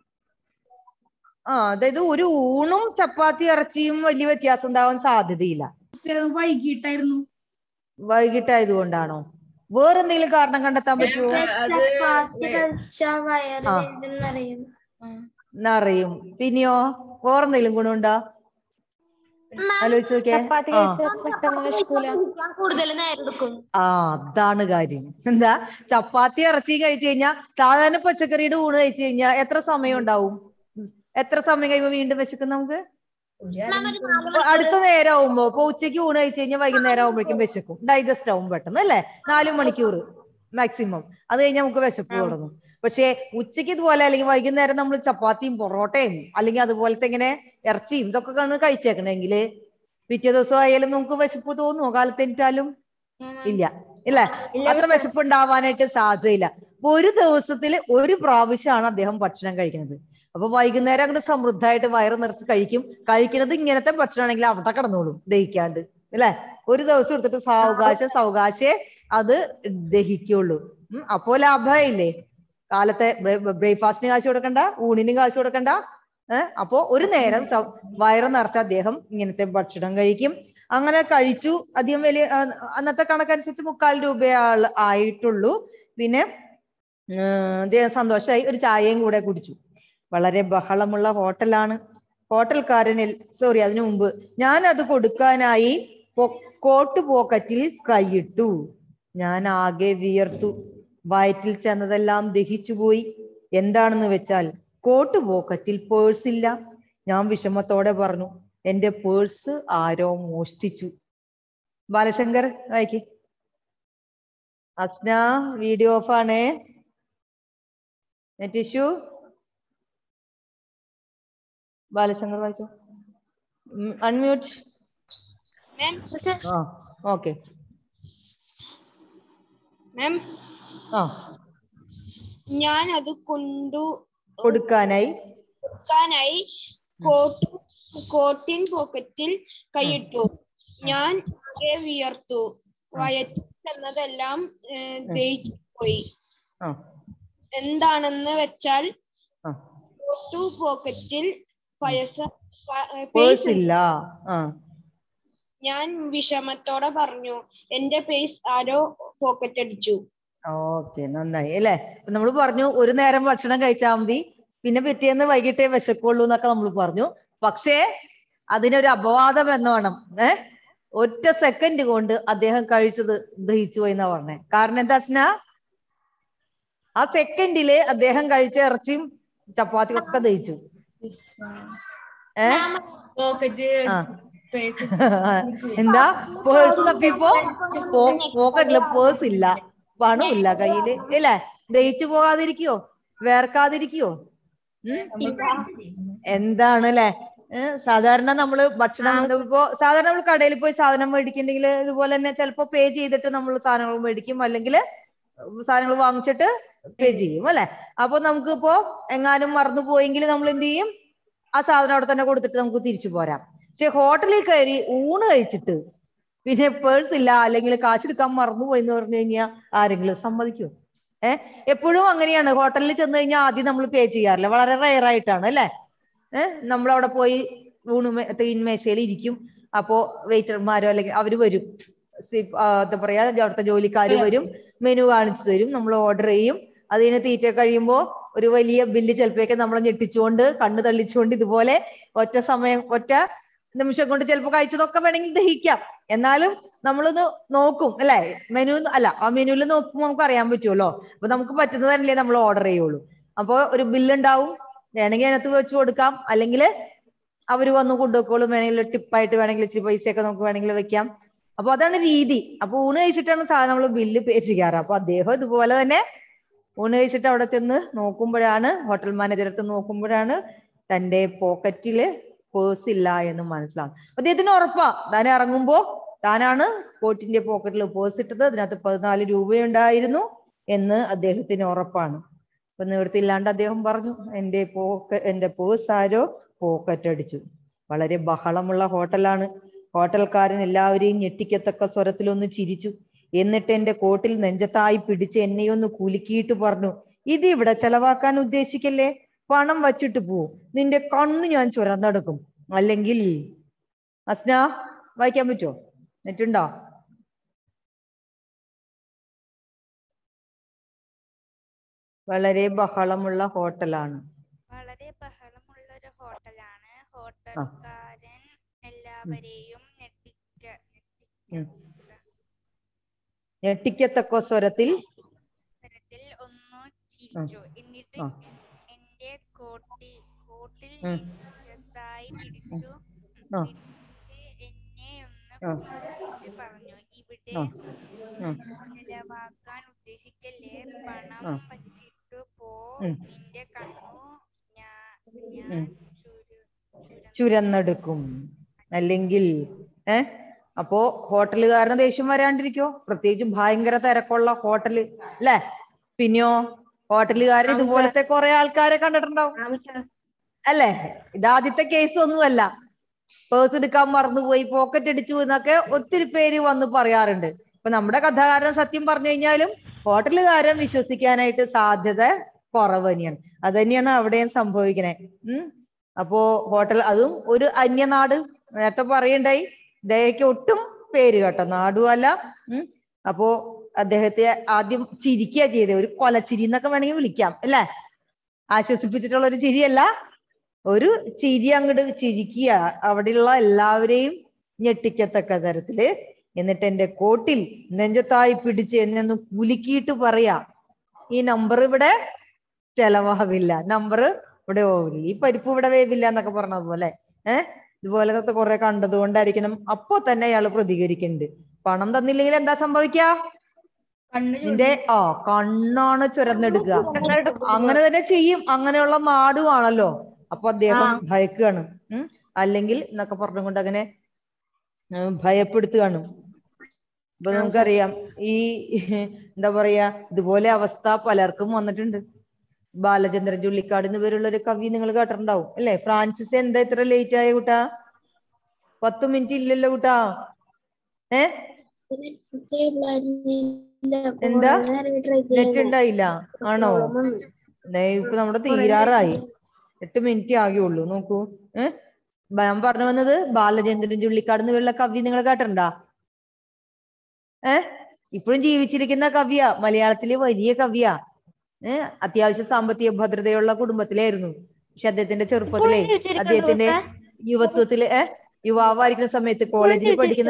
ആ അതായത് ഒരു ഊണും ചപ്പാത്തി ഇറച്ചിയും വലിയ വ്യത്യാസം ഉണ്ടാവാൻ സാധ്യതയില്ല വൈകിട്ടായിരുന്നു വൈകിട്ടായതുകൊണ്ടാണോ വേറെന്തെങ്കിലും കാരണം കണ്ടെത്താൻ പറ്റുമോ അത് ചപ്പാത്തി കഴിച്ച വയറ് ആ. വേണ്ടെന്നറിയും ആ. എന്നറിയും പിന്നെയോ വേറെന്തെങ്കിലും ഗുണമുണ്ടോ ആലോചിച്ച് നോക്കിയേ ചപ്പാത്തി ആ. കഴിച്ചാൽ പെട്ടെന്ന് വിശക്കൂല കൂടുതൽ നേരം എടുക്കും ആ അതാണ് കാര്യം എന്താ ചപ്പാത്തി ഇറച്ചി കഴിച്ചു കഴിഞ്ഞാൽ സാധാരണ പച്ചക്കറിയുടെ ഊണ് കഴിച്ചു കഴിഞ്ഞാൽ എത്ര സമയം ഉണ്ടാവും ഉം. എത്ര സമയം കഴിയുമ്പോ വീണ്ടും വിശക്കും നമുക്ക് ഒരു മാം ഒരു നാല് ഇപ്പൊ അടുത്ത നേരം ആവുമ്പോ ഇപ്പൊ ഉച്ചയ്ക്ക് ഊണ് കഴിച്ചു കഴിഞ്ഞാൽ വൈകുന്നേരം ആവുമ്പോഴേക്കും വിശക്കും ഡൈജസ്റ്റ് ആവും പെട്ടെന്ന് അല്ലേ നാല് മണിക്കൂർ മാക്സിമം അത് കഴിഞ്ഞാൽ നമുക്ക് വിശപ്പ് തുടങ്ങും പക്ഷേ ഉച്ചയ്ക്ക് ഇതുപോലെ അല്ലെങ്കിൽ വൈകുന്നേരം നമ്മൾ ചപ്പാത്തിയും പൊറോട്ടയും അല്ലെങ്കിൽ അതുപോലത്തെ ഇങ്ങനെ ഇറച്ചിയും ഇതൊക്കെ ആണ് കഴിച്ചേക്കണെങ്കിൽ പിറ്റേ ദിവസം ആയാലും നമുക്ക് വിശപ്പ് തോന്നുമോ കാലത്ത് എണീറ്റാലും ഇല്ല ഇല്ല അത്ര വിശപ്പ് ഉണ്ടാവാനായിട്ട് സാധ്യതയില്ല അപ്പൊ ഒരു ദിവസത്തിൽ ഒരു പ്രാവശ്യമാണ് അദ്ദേഹം ഭക്ഷണം കഴിക്കുന്നത് അപ്പൊ വൈകുന്നേരം അങ്ങോട്ട് സമൃദ്ധമായിട്ട് വയറ് നിറച്ച് കഴിക്കും കഴിക്കുന്നത് ഇങ്ങനത്തെ ഭക്ഷണമാണെങ്കിൽ അവിടെ കിടന്നോളും ദഹിക്കാണ്ട് അല്ലെ ഒരു ദിവസം എടുത്തിട്ട് സാവകാശം സാവകാശേ അത് ദഹിക്കുള്ളൂ ഉം അപ്പോ ലാഭമായില്ലേ കാലത്തെ ബ്രേക്ക്ഫാസ്റ്റിന് കാശ് കൊടുക്കണ്ട ഊണിന് കാശ് കൊടുക്കണ്ട ഏഹ് അപ്പോ ഒരു നേരം സ- വയറ് നിറച്ച അദ്ദേഹം ഇങ്ങനത്തെ ഭക്ഷണം കഴിക്കും അങ്ങനെ കഴിച്ചു അധികം വലിയ ആ, അന്നത്തെ കണക്കനുസരിച്ച് മുക്കാൽ രൂപയേ ആള് ആയിട്ടുള്ളൂ പിന്നെ ഉം, അദ്ദേഹം സന്തോഷമായി ഒരു ചായയും കൂടെ കുടിച്ചു വളരെ ബഹളമുള്ള ഹോട്ടലാണ് ഹോട്ടൽക്കാരനിൽ സോറി അതിനു മുമ്പ് ഞാൻ അത് കൊടുക്കാനായി പൊ- കോട്ട് പോക്കറ്റിൽ കൈയിട്ടു ഞാൻ ആകെ വിയർത്തു വയറ്റിൽ ചെന്നതെല്ലാം ദഹിച്ചുപോയി എന്താണെന്ന് വെച്ചാൽ കോട്ട് പോക്കറ്റിൽ പേഴ്സ് ഇല്ല ഞാൻ വിഷമത്തോടെ പറഞ്ഞു എന്റെ പേഴ്സ് ആരോ മോഷ്ടിച്ചു ബാലശങ്കർ വായിക്ക് അസ്ന വീഡിയോ ഓഫ് ആണേ നെറ്റ് ഇഷ്യൂ ബാലശങ്കർ വായിച്ചോ അൺമ്യൂട്ട് ആ ഓക്കെ മാം ആ ഞാൻ അത് കൊണ്ടു കൊടുക്കാനായി കൊടുക്കാനായി കോട്ട് കോട്ടിൻ പോക്കറ്റിൽ കൈയിട്ടു ഞാൻ ആകെ വിയർത്തു വയറ്റിൽ ചെന്നതെല്ലാം ഏഹ്, ദഹിച്ചു പോയി ആ എന്താണെന്ന് വെച്ചാൽ ആ കോട്ടു പോക്കറ്റിൽ പൈസ പ- ഏഹ്, പേഴ്സ് പേഴ്സ് ഇല്ല ആ ഞാൻ വിഷമത്തോടെ പറഞ്ഞു എന്റെ പേസ് ആരോ പോക്കറ്റ് അടിച്ചു ഓക്കെ നന്നായി അല്ലേ നമ്മൾ പറഞ്ഞു ഒരു നേരം ഭക്ഷണം കഴിച്ചാൽ മതി പിന്നെ പിറ്റേന്ന് വൈകിട്ടേ വിശക്കുള്ളൂ എന്നൊക്കെ നമ്മൾ പറഞ്ഞു പക്ഷേ അതിനൊരു അപവാദം എന്നോണം ഏ ഒറ്റ സെക്കൻഡ് കൊണ്ട് അദ്ദേഹം കഴിച്ചത് ദഹിച്ചു പോയി എന്നാ പറഞ്ഞേ കാരണം എന്താ സ്ന ആ സെക്കൻഡില് അദ്ദേഹം കഴിച്ച ഇറച്ചിയും ചപ്പാത്തിയും ഒക്കെ ദഹിച്ചു ഏ പോക്കറ്റ് ആ. പേഴ്സ് എന്താ പേഴ്സ് തപ്പിയപ്പോ പോക്കറ്റില് പേഴ്സ് ഇല്ല പണം ഇല്ല കയ്യില് ഇല്ലേ ദഹിച്ചു പോകാതിരിക്കോ വേർക്കാതിരിക്കോ എന്താണ് അല്ലെ സാധാരണ നമ്മള് ഭക്ഷണം ഇപ്പോ സാധാരണ നമ്മൾ കടയിൽ പോയി സാധനം മേടിക്കുന്നുണ്ടെങ്കിൽ ഇതുപോലെ തന്നെ ചിലപ്പോ പേ ചെയ്തിട്ട് നമ്മൾ സാധനങ്ങൾ മേടിക്കും അല്ലെങ്കിൽ സാധനങ്ങൾ വാങ്ങിച്ചിട്ട് പേ ചെയ്യും അല്ലെ അപ്പൊ നമുക്ക് ഇപ്പോ എങ്ങാനും മറന്നു പോയെങ്കിൽ നമ്മൾ എന്ത് ചെയ്യും ആ സാധനം അവിടെ തന്നെ കൊടുത്തിട്ട് നമുക്ക് തിരിച്ചു പോരാം പക്ഷെ ഹോട്ടലിൽ കയറി ഊണ് കഴിച്ചിട്ട് പിന്നെ പേഴ്സ് ഇല്ല അല്ലെങ്കിൽ കാശെടുക്കാൻ മറന്നുപോയി എന്ന് പറഞ്ഞു കഴിഞ്ഞാൽ ആരെങ്കിലും സമ്മതിക്കുമോ ഏഹ് എപ്പോഴും അങ്ങനെയാണ് ഹോട്ടലിൽ ചെന്ന് കഴിഞ്ഞാൽ ആദ്യം നമ്മൾ പേ ചെയ്യാറില്ല വളരെ റയർ ആയിട്ടാണ് അല്ലെ ഏഹ് നമ്മൾ അവിടെ പോയി ഊണ് തീൻമേശയിൽ ഇരിക്കും അപ്പോ വെയിറ്റർമാരോ അല്ലെങ്കിൽ അവര് വരും സ്വീ- ആ, എന്താ പറയാ അവിടുത്തെ ജോലിക്കാര് വരും മെനു കാണിച്ചു തരും നമ്മൾ ഓർഡർ ചെയ്യും അതിന് തീറ്റ കഴിയുമ്പോ ഒരു വലിയ ബില്ല് ചിലപ്പോഴൊക്കെ നമ്മളെ ഞെട്ടിച്ചുകൊണ്ട് കണ്ണ് തള്ളിച്ചുകൊണ്ട് ഇതുപോലെ ഒറ്റ സമയം ഒറ്റ നിമിഷം കൊണ്ട് ചിലപ്പോൾ കഴിച്ചതൊക്കെ വേണമെങ്കിൽ ദഹിക്കാം എന്നാലും നമ്മളൊന്ന് നോക്കും അല്ലെ മെനു അല്ല ആ മെനുവിൽ നോക്കുമ്പോൾ നമുക്ക് അറിയാൻ പറ്റുമല്ലോ അപ്പൊ നമുക്ക് പറ്റുന്നതല്ലേ നമ്മൾ ഓർഡർ ചെയ്യുള്ളൂ അപ്പൊ ഒരു ബില്ല് ഉണ്ടാവും വേണമെങ്കിൽ അതിനകത്ത് വെച്ച് കൊടുക്കാം അല്ലെങ്കിൽ അവര് വന്ന് കൊണ്ടുപോയിക്കോളും വേണമെങ്കിൽ ടിപ്പായിട്ട് വേണമെങ്കിൽ ഇച്ചിരി പൈസയൊക്കെ നമുക്ക് വേണമെങ്കിൽ വെക്കാം അപ്പൊ അതാണ് രീതി അപ്പൊ ഊണ് കഴിച്ചിട്ടാണ് സാധനം നമ്മൾ ബില്ല് പേ ചെയ്യാറ് അപ്പൊ അദ്ദേഹം ഇതുപോലെ തന്നെ ഊണ് കഴിച്ചിട്ട് അവിടെ ചെന്ന് നോക്കുമ്പോഴാണ് ഹോട്ടൽ മാനേജർ അടുത്ത് നോക്കുമ്പോഴാണ് തന്റെ പോക്കറ്റില് പേഴ്സ് ഇല്ല എന്ന് മനസ്സിലാവും അദ്ദേഹത്തിന് ഉറപ്പാ താൻ ഇറങ്ങുമ്പോ താനാണ് കോട്ടിന്റെ പോക്കറ്റിൽ പേഴ്സ് ഇട്ടത് അതിനകത്ത് പതിനാല് രൂപയുണ്ടായിരുന്നു എന്ന് അദ്ദേഹത്തിന് ഉറപ്പാണ് അപ്പൊ നിവൃത്തിയില്ലാണ്ട് അദ്ദേഹം പറഞ്ഞു എന്റെ പോക്ക എന്റെ പേഴ്സ് ആരോ പോക്കറ്റ് അടിച്ചു വളരെ ബഹളമുള്ള ഹോട്ടലാണ് ഹോട്ടൽക്കാരൻ എല്ലാവരെയും ഞെട്ടിക്കത്തക്ക സ്വരത്തിലൊന്ന് ചിരിച്ചു എന്നിട്ട് എന്റെ കോട്ടിൽ നെഞ്ചത്തായി പിടിച്ച് എന്നെയൊന്ന് കുലുക്കിയിട്ട് പറഞ്ഞു ഇത് ഇവിടെ ചെലവാക്കാൻ ഉദ്ദേശിക്കല്ലേ പണം വച്ചിട്ട് പോവും നിന്റെ കണ്ണ് ഞാൻ ചുരന്നെടുക്കും അല്ലെങ്കിൽ അസ്ന വായിക്കാൻ പറ്റുമോ നെറ്റുണ്ടോ വളരെ ബഹളമുള്ള ഹോട്ടലാണ് വളരെ ബഹളമുള്ള ഒരു ഹോട്ടലാണ് ഹോട്ടൽക്കാരൻ എല്ലാവരെയും ഞെട്ടിക്ക ഉം. ഞെട്ടിക്കത്തക്ക സ്വരത്തിൽ സ്വരത്തിൽ ഒന്ന് ചിരിച്ചു എന്നിട്ട് ആ. എന്റെ കോട്ടി കോട്ടിൽ ഉം. നെഞ്ചത്തായി പിടിച്ചു ആ. പിടിച്ച് എന്നെ ഒന്ന് ആ. കുലുക്കിയിട്ട് പറഞ്ഞു ഇവിടെ ആ. ആ. ചെലവാക്കാൻ ഉദ്ദേശിക്കല്ലേ പണം ആ. വച്ചിട്ട് പോ ഉം. നിന്റെ കണ്ണു ഞാൻ ഉം. ഞാൻ ചുരു ചുരം ചുരന്നെടുക്കും അല്ലെങ്കിൽ ഏ അപ്പോ ഹോട്ടലുകാരന് ദേഷ്യം വരാണ്ടിരിക്കോ പ്രത്യേകിച്ച് ഭയങ്കര തിരക്കുള്ള ഹോട്ടല് അല്ലേ പിന്നെയോ ഹോട്ടലുകാർ ഇതുപോലത്തെ കുറെ ആൾക്കാരെ കണ്ടിട്ടുണ്ടാവും അല്ലേ ഇതാദ്യത്തെ കേസ് ഒന്നുമല്ല പേഴ്സ് എടുക്കാൻ മറന്നുപോയി പോക്കറ്റ് അടിച്ചു എന്നൊക്കെ ഒത്തിരി പേര് വന്ന് പറയാറുണ്ട് ഇപ്പൊ നമ്മുടെ കഥാകാരൻ സത്യം പറഞ്ഞു കഴിഞ്ഞാലും ഹോട്ടലുകാരൻ വിശ്വസിക്കാനായിട്ട് സാധ്യത കുറവ് തന്നെയാണ് അത് തന്നെയാണ് അവിടെയും സംഭവിക്കണേ ഉം അപ്പോ ഹോട്ടൽ അതും ഒരു അന്യനാട് നേരത്തെ പറയണ്ടായി ദയക്ക് ഒട്ടും പേര് കേട്ടോ നാടും അല്ല ഉം അപ്പോ അദ്ദേഹത്തെ ആദ്യം ചിരിക്കുക ചെയ്തേ ഒരു കൊലച്ചിരി എന്നൊക്കെ വേണമെങ്കിൽ വിളിക്കാം അല്ലേ ആശ്വസിപ്പിച്ചിട്ടുള്ള ഒരു ചിരിയല്ല ഒരു ചിരി അങ്ങോട്ട് ചിരിക്കുക അവിടെയുള്ള എല്ലാവരെയും ഞെട്ടിക്കത്തക്ക തരത്തില് എന്നിട്ട് എന്റെ കോട്ടിൽ നെഞ്ചത്തായി പിടിച്ച് എന്നെ ഒന്ന് കുലുക്കിയിട്ട് പറയാ ഈ നമ്പർ ഇവിടെ ചെലവാവില്ല നമ്പർ ഇവിടെ പോവില്ല ഈ പരിപ്പ് ഇവിടെ വേവില്ല എന്നൊക്കെ പറഞ്ഞതുപോലെ ഏഹ് ഇതുപോലത്തെ കുറെ കണ്ടത് കൊണ്ടായിരിക്കണം അപ്പൊ തന്നെ അയാൾ പ്രതികരിക്കുന്നുണ്ട് പണം തന്നില്ലെങ്കിൽ എന്താ സംഭവിക്കുക കണ്ണ് നിന്റെ ആ കണ്ണാണ് ചുരന്നെടുക്കുക അങ്ങനെ തന്നെ ചെയ്യും അങ്ങനെയുള്ള നാടുമാണല്ലോ അപ്പൊ അദ്ദേഹം ഭയക്കുകയാണ് ഉം അല്ലെങ്കിൽ എന്നൊക്കെ പറഞ്ഞുകൊണ്ട് അങ്ങനെ ഉം, ഭയപ്പെടുത്തുകയാണ് ഇപ്പൊ നമുക്കറിയാം ഈ എന്താ പറയാ ഇതുപോലെ അവസ്ഥ പലർക്കും വന്നിട്ടുണ്ട് ബാലചന്ദ്രൻ ചുള്ളിക്കാട് എന്ന് പേരുള്ള ഒരു കവി നിങ്ങൾ കേട്ടിട്ടുണ്ടാവും അല്ലെ ഫ്രാൻസിസ് എന്താ ഇത്ര ലേറ്റ് ആയ കൂട്ടാ പത്ത് മിനിറ്റ് ഇല്ലല്ലോ കൂട്ടാ ഏ എന്താ നെറ്റ് ഉണ്ടായില്ല ആണോ ദേ ഇപ്പൊ നമ്മുടെ തീരാറായി എട്ട് മിനിറ്റ് ആകെയുള്ളൂ നോക്കൂ ഏഹ് ഞാൻ പറഞ്ഞു വന്നത് ബാലചന്ദ്രൻ ചുള്ളിക്കാട് എന്ന് പേരുള്ള കവി നിങ്ങൾ കേട്ടിട്ടുണ്ടാ ഏഹ് ഇപ്പോഴും ജീവിച്ചിരിക്കുന്ന കവിയാ മലയാളത്തിലെ വലിയ കവിയാ ഏഹ് അത്യാവശ്യം സാമ്പത്തിക ഭദ്രതയുള്ള കുടുംബത്തിലായിരുന്നു പക്ഷെ അദ്ദേഹത്തിന്റെ ചെറുപ്പത്തിലെ അദ്ദേഹത്തിന്റെ യുവത്വത്തില് ഏഹ് യുവാവായിരിക്കുന്ന സമയത്ത് കോളേജിൽ പഠിക്കുന്ന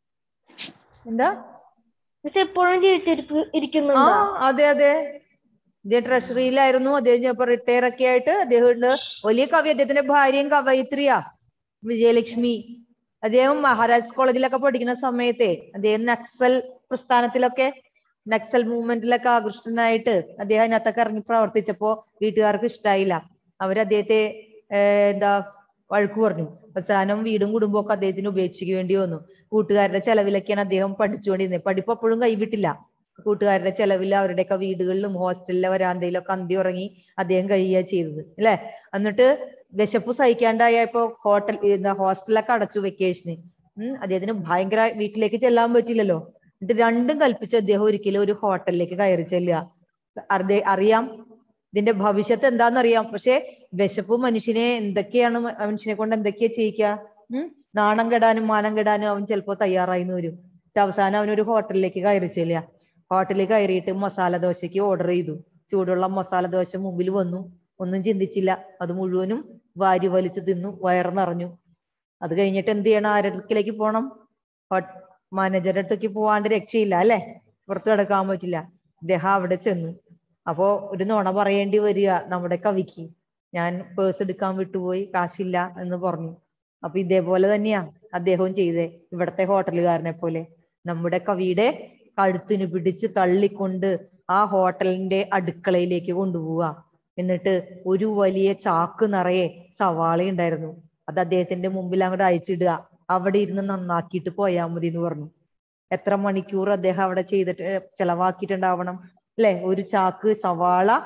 എന്താ പക്ഷെ എപ്പോഴും ജീവിച്ചിരിക്കുന്നു ആ അതെ അതെ ഇദ്ദേഹം ട്രഷറിയിലായിരുന്നു അദ്ദേഹം ഇപ്പൊ റിട്ടയർ ഒക്കെ ആയിട്ട് അദ്ദേഹം വലിയ കവി അദ്ദേഹത്തിന്റെ ഭാര്യയും കവയിത്രിയാ വിജയലക്ഷ്മി അദ്ദേഹം മഹാരാജ് കോളേജിലൊക്കെ പഠിക്കുന്ന സമയത്തെ അദ്ദേഹം നക്സൽ പ്രസ്ഥാനത്തിലൊക്കെ നക്സൽ മൂവ്മെന്റിലൊക്കെ ആകൃഷ്ടനായിട്ട് അദ്ദേഹം അതിനകത്തൊക്കെ ഇറങ്ങി പ്രവർത്തിച്ചപ്പോ വീട്ടുകാർക്ക് ഇഷ്ടായില്ല അവര് അദ്ദേഹത്തെ ഏർ എന്താ വഴക്കു പറഞ്ഞു അവസാനം വീടും കുടുംബവും ഒക്കെ അദ്ദേഹത്തിന് ഉപേക്ഷിക്കേണ്ടി വന്നു കൂട്ടുകാരുടെ ചെലവിലൊക്കെയാണ് അദ്ദേഹം പഠിച്ചുകൊണ്ടിരുന്നത് പഠിപ്പ് അപ്പോഴും കൈവിട്ടില്ല കൂട്ടുകാരുടെ ചെലവിൽ അവരുടെയൊക്കെ വീടുകളിലും ഹോസ്റ്റലിലെ വരാന്തയിലൊക്കെ അന്തി ഉറങ്ങി അദ്ദേഹം കഴിയുക ചെയ്തത് അല്ലെ എന്നിട്ട് വിശപ്പ് സഹിക്കാണ്ടായപ്പോ ഹോട്ടൽ എന്താ ഹോസ്റ്റലൊക്കെ അടച്ചു വെക്കേഷന് ഉം അദ്ദേഹത്തിന് ഭയങ്കര വീട്ടിലേക്ക് ചെല്ലാൻ പറ്റില്ലല്ലോ എന്നിട്ട് രണ്ടും കൽപ്പിച്ച് അദ്ദേഹം ഒരിക്കലും ഒരു ഹോട്ടലിലേക്ക് കയറി ചെല്ലുക അതെ അറിയാം ഇതിന്റെ ഭവിഷ്യത്ത് എന്താണെന്നറിയാം പക്ഷെ വിശപ്പ് മനുഷ്യനെ എന്തൊക്കെയാണ് മ- മനുഷ്യനെ കൊണ്ട് എന്തൊക്കെയാ ചെയ്യിക്കുക ഉം നാണം കെടാനും മാനം കെടാനും അവൻ ചിലപ്പോ തയ്യാറായി എന്ന് വരും എന്നിട്ട് അവസാനം അവനൊരു ഹോട്ടലിലേക്ക് കയറി ചെല്ലുക ഹോട്ടലിൽ കയറിയിട്ട് മസാല ദോശയ്ക്ക് ഓർഡർ ചെയ്തു ചൂടുള്ള മസാല ദോശ മുമ്പിൽ വന്നു ഒന്നും ചിന്തിച്ചില്ല അത് മുഴുവനും വാരി വലിച്ചു തിന്നു വയറ് നിറഞ്ഞു അത് കഴിഞ്ഞിട്ട് എന്ത് ചെയ്യണം ആരടുക്കിലേക്ക് പോണം ഹോട്ട് മാനേജറുടെ അടുത്തേക്ക് പോവാണ്ട് രക്ഷയില്ല അല്ലെ പുറത്ത് കിടക്കാൻ പറ്റില്ല അദ്ദേഹം അവിടെ ചെന്നു അപ്പോ ഒരു നുണ പറയേണ്ടി വരിക നമ്മുടെ കവിക്ക് ഞാൻ പേഴ്സ് എടുക്കാൻ വിട്ടുപോയി കാശില്ല എന്ന് പറഞ്ഞു അപ്പൊ ഇതേപോലെ തന്നെയാ അദ്ദേഹവും ചെയ്തേ ഇവിടത്തെ ഹോട്ടലുകാരനെ പോലെ നമ്മുടെ കവിയുടെ കഴുത്തിന് പിടിച്ച് തള്ളിക്കൊണ്ട് ആ ഹോട്ടലിന്റെ അടുക്കളയിലേക്ക് കൊണ്ടുപോവുക എന്നിട്ട് ഒരു വലിയ ചാക്ക് നിറയെ സവാള ഉണ്ടായിരുന്നു അത് അദ്ദേഹത്തിന്റെ മുമ്പിൽ അങ്ങോട്ട് അയച്ചിടുക അവിടെ ഇരുന്ന് നന്നാക്കിയിട്ട് പോയാ മതി എന്ന് പറഞ്ഞു എത്ര മണിക്കൂർ അദ്ദേഹം അവിടെ ചെയ്തിട്ട് ചെലവാക്കിയിട്ടുണ്ടാവണം അല്ലെ ഒരു ചാക്ക് സവാള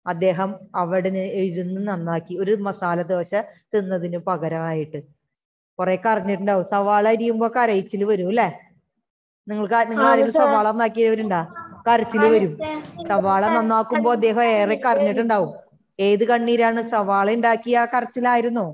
അദ്ദേഹം അവിടെ ഇരുന്ന് നന്നാക്കി ഒരു മസാല ദോശ തിന്നതിന് പകരമായിട്ട് കുറെ കരഞ്ഞിട്ടുണ്ടാവും സവാള അരിയുമ്പോ കരയിച്ചില് വരും അല്ലെ നിങ്ങൾക്ക് നിങ്ങൾ ആരെങ്കിലും സവാള നന്നാക്കിയവരുണ്ടാ കരച്ചില് വരും സവാള നന്നാക്കുമ്പോ അദ്ദേഹം ഏറെ കരഞ്ഞിട്ടുണ്ടാവും ഏത് കണ്ണീരാണ് സവാള ഉണ്ടാക്കിയ ആ കരച്ചിലായിരുന്നോ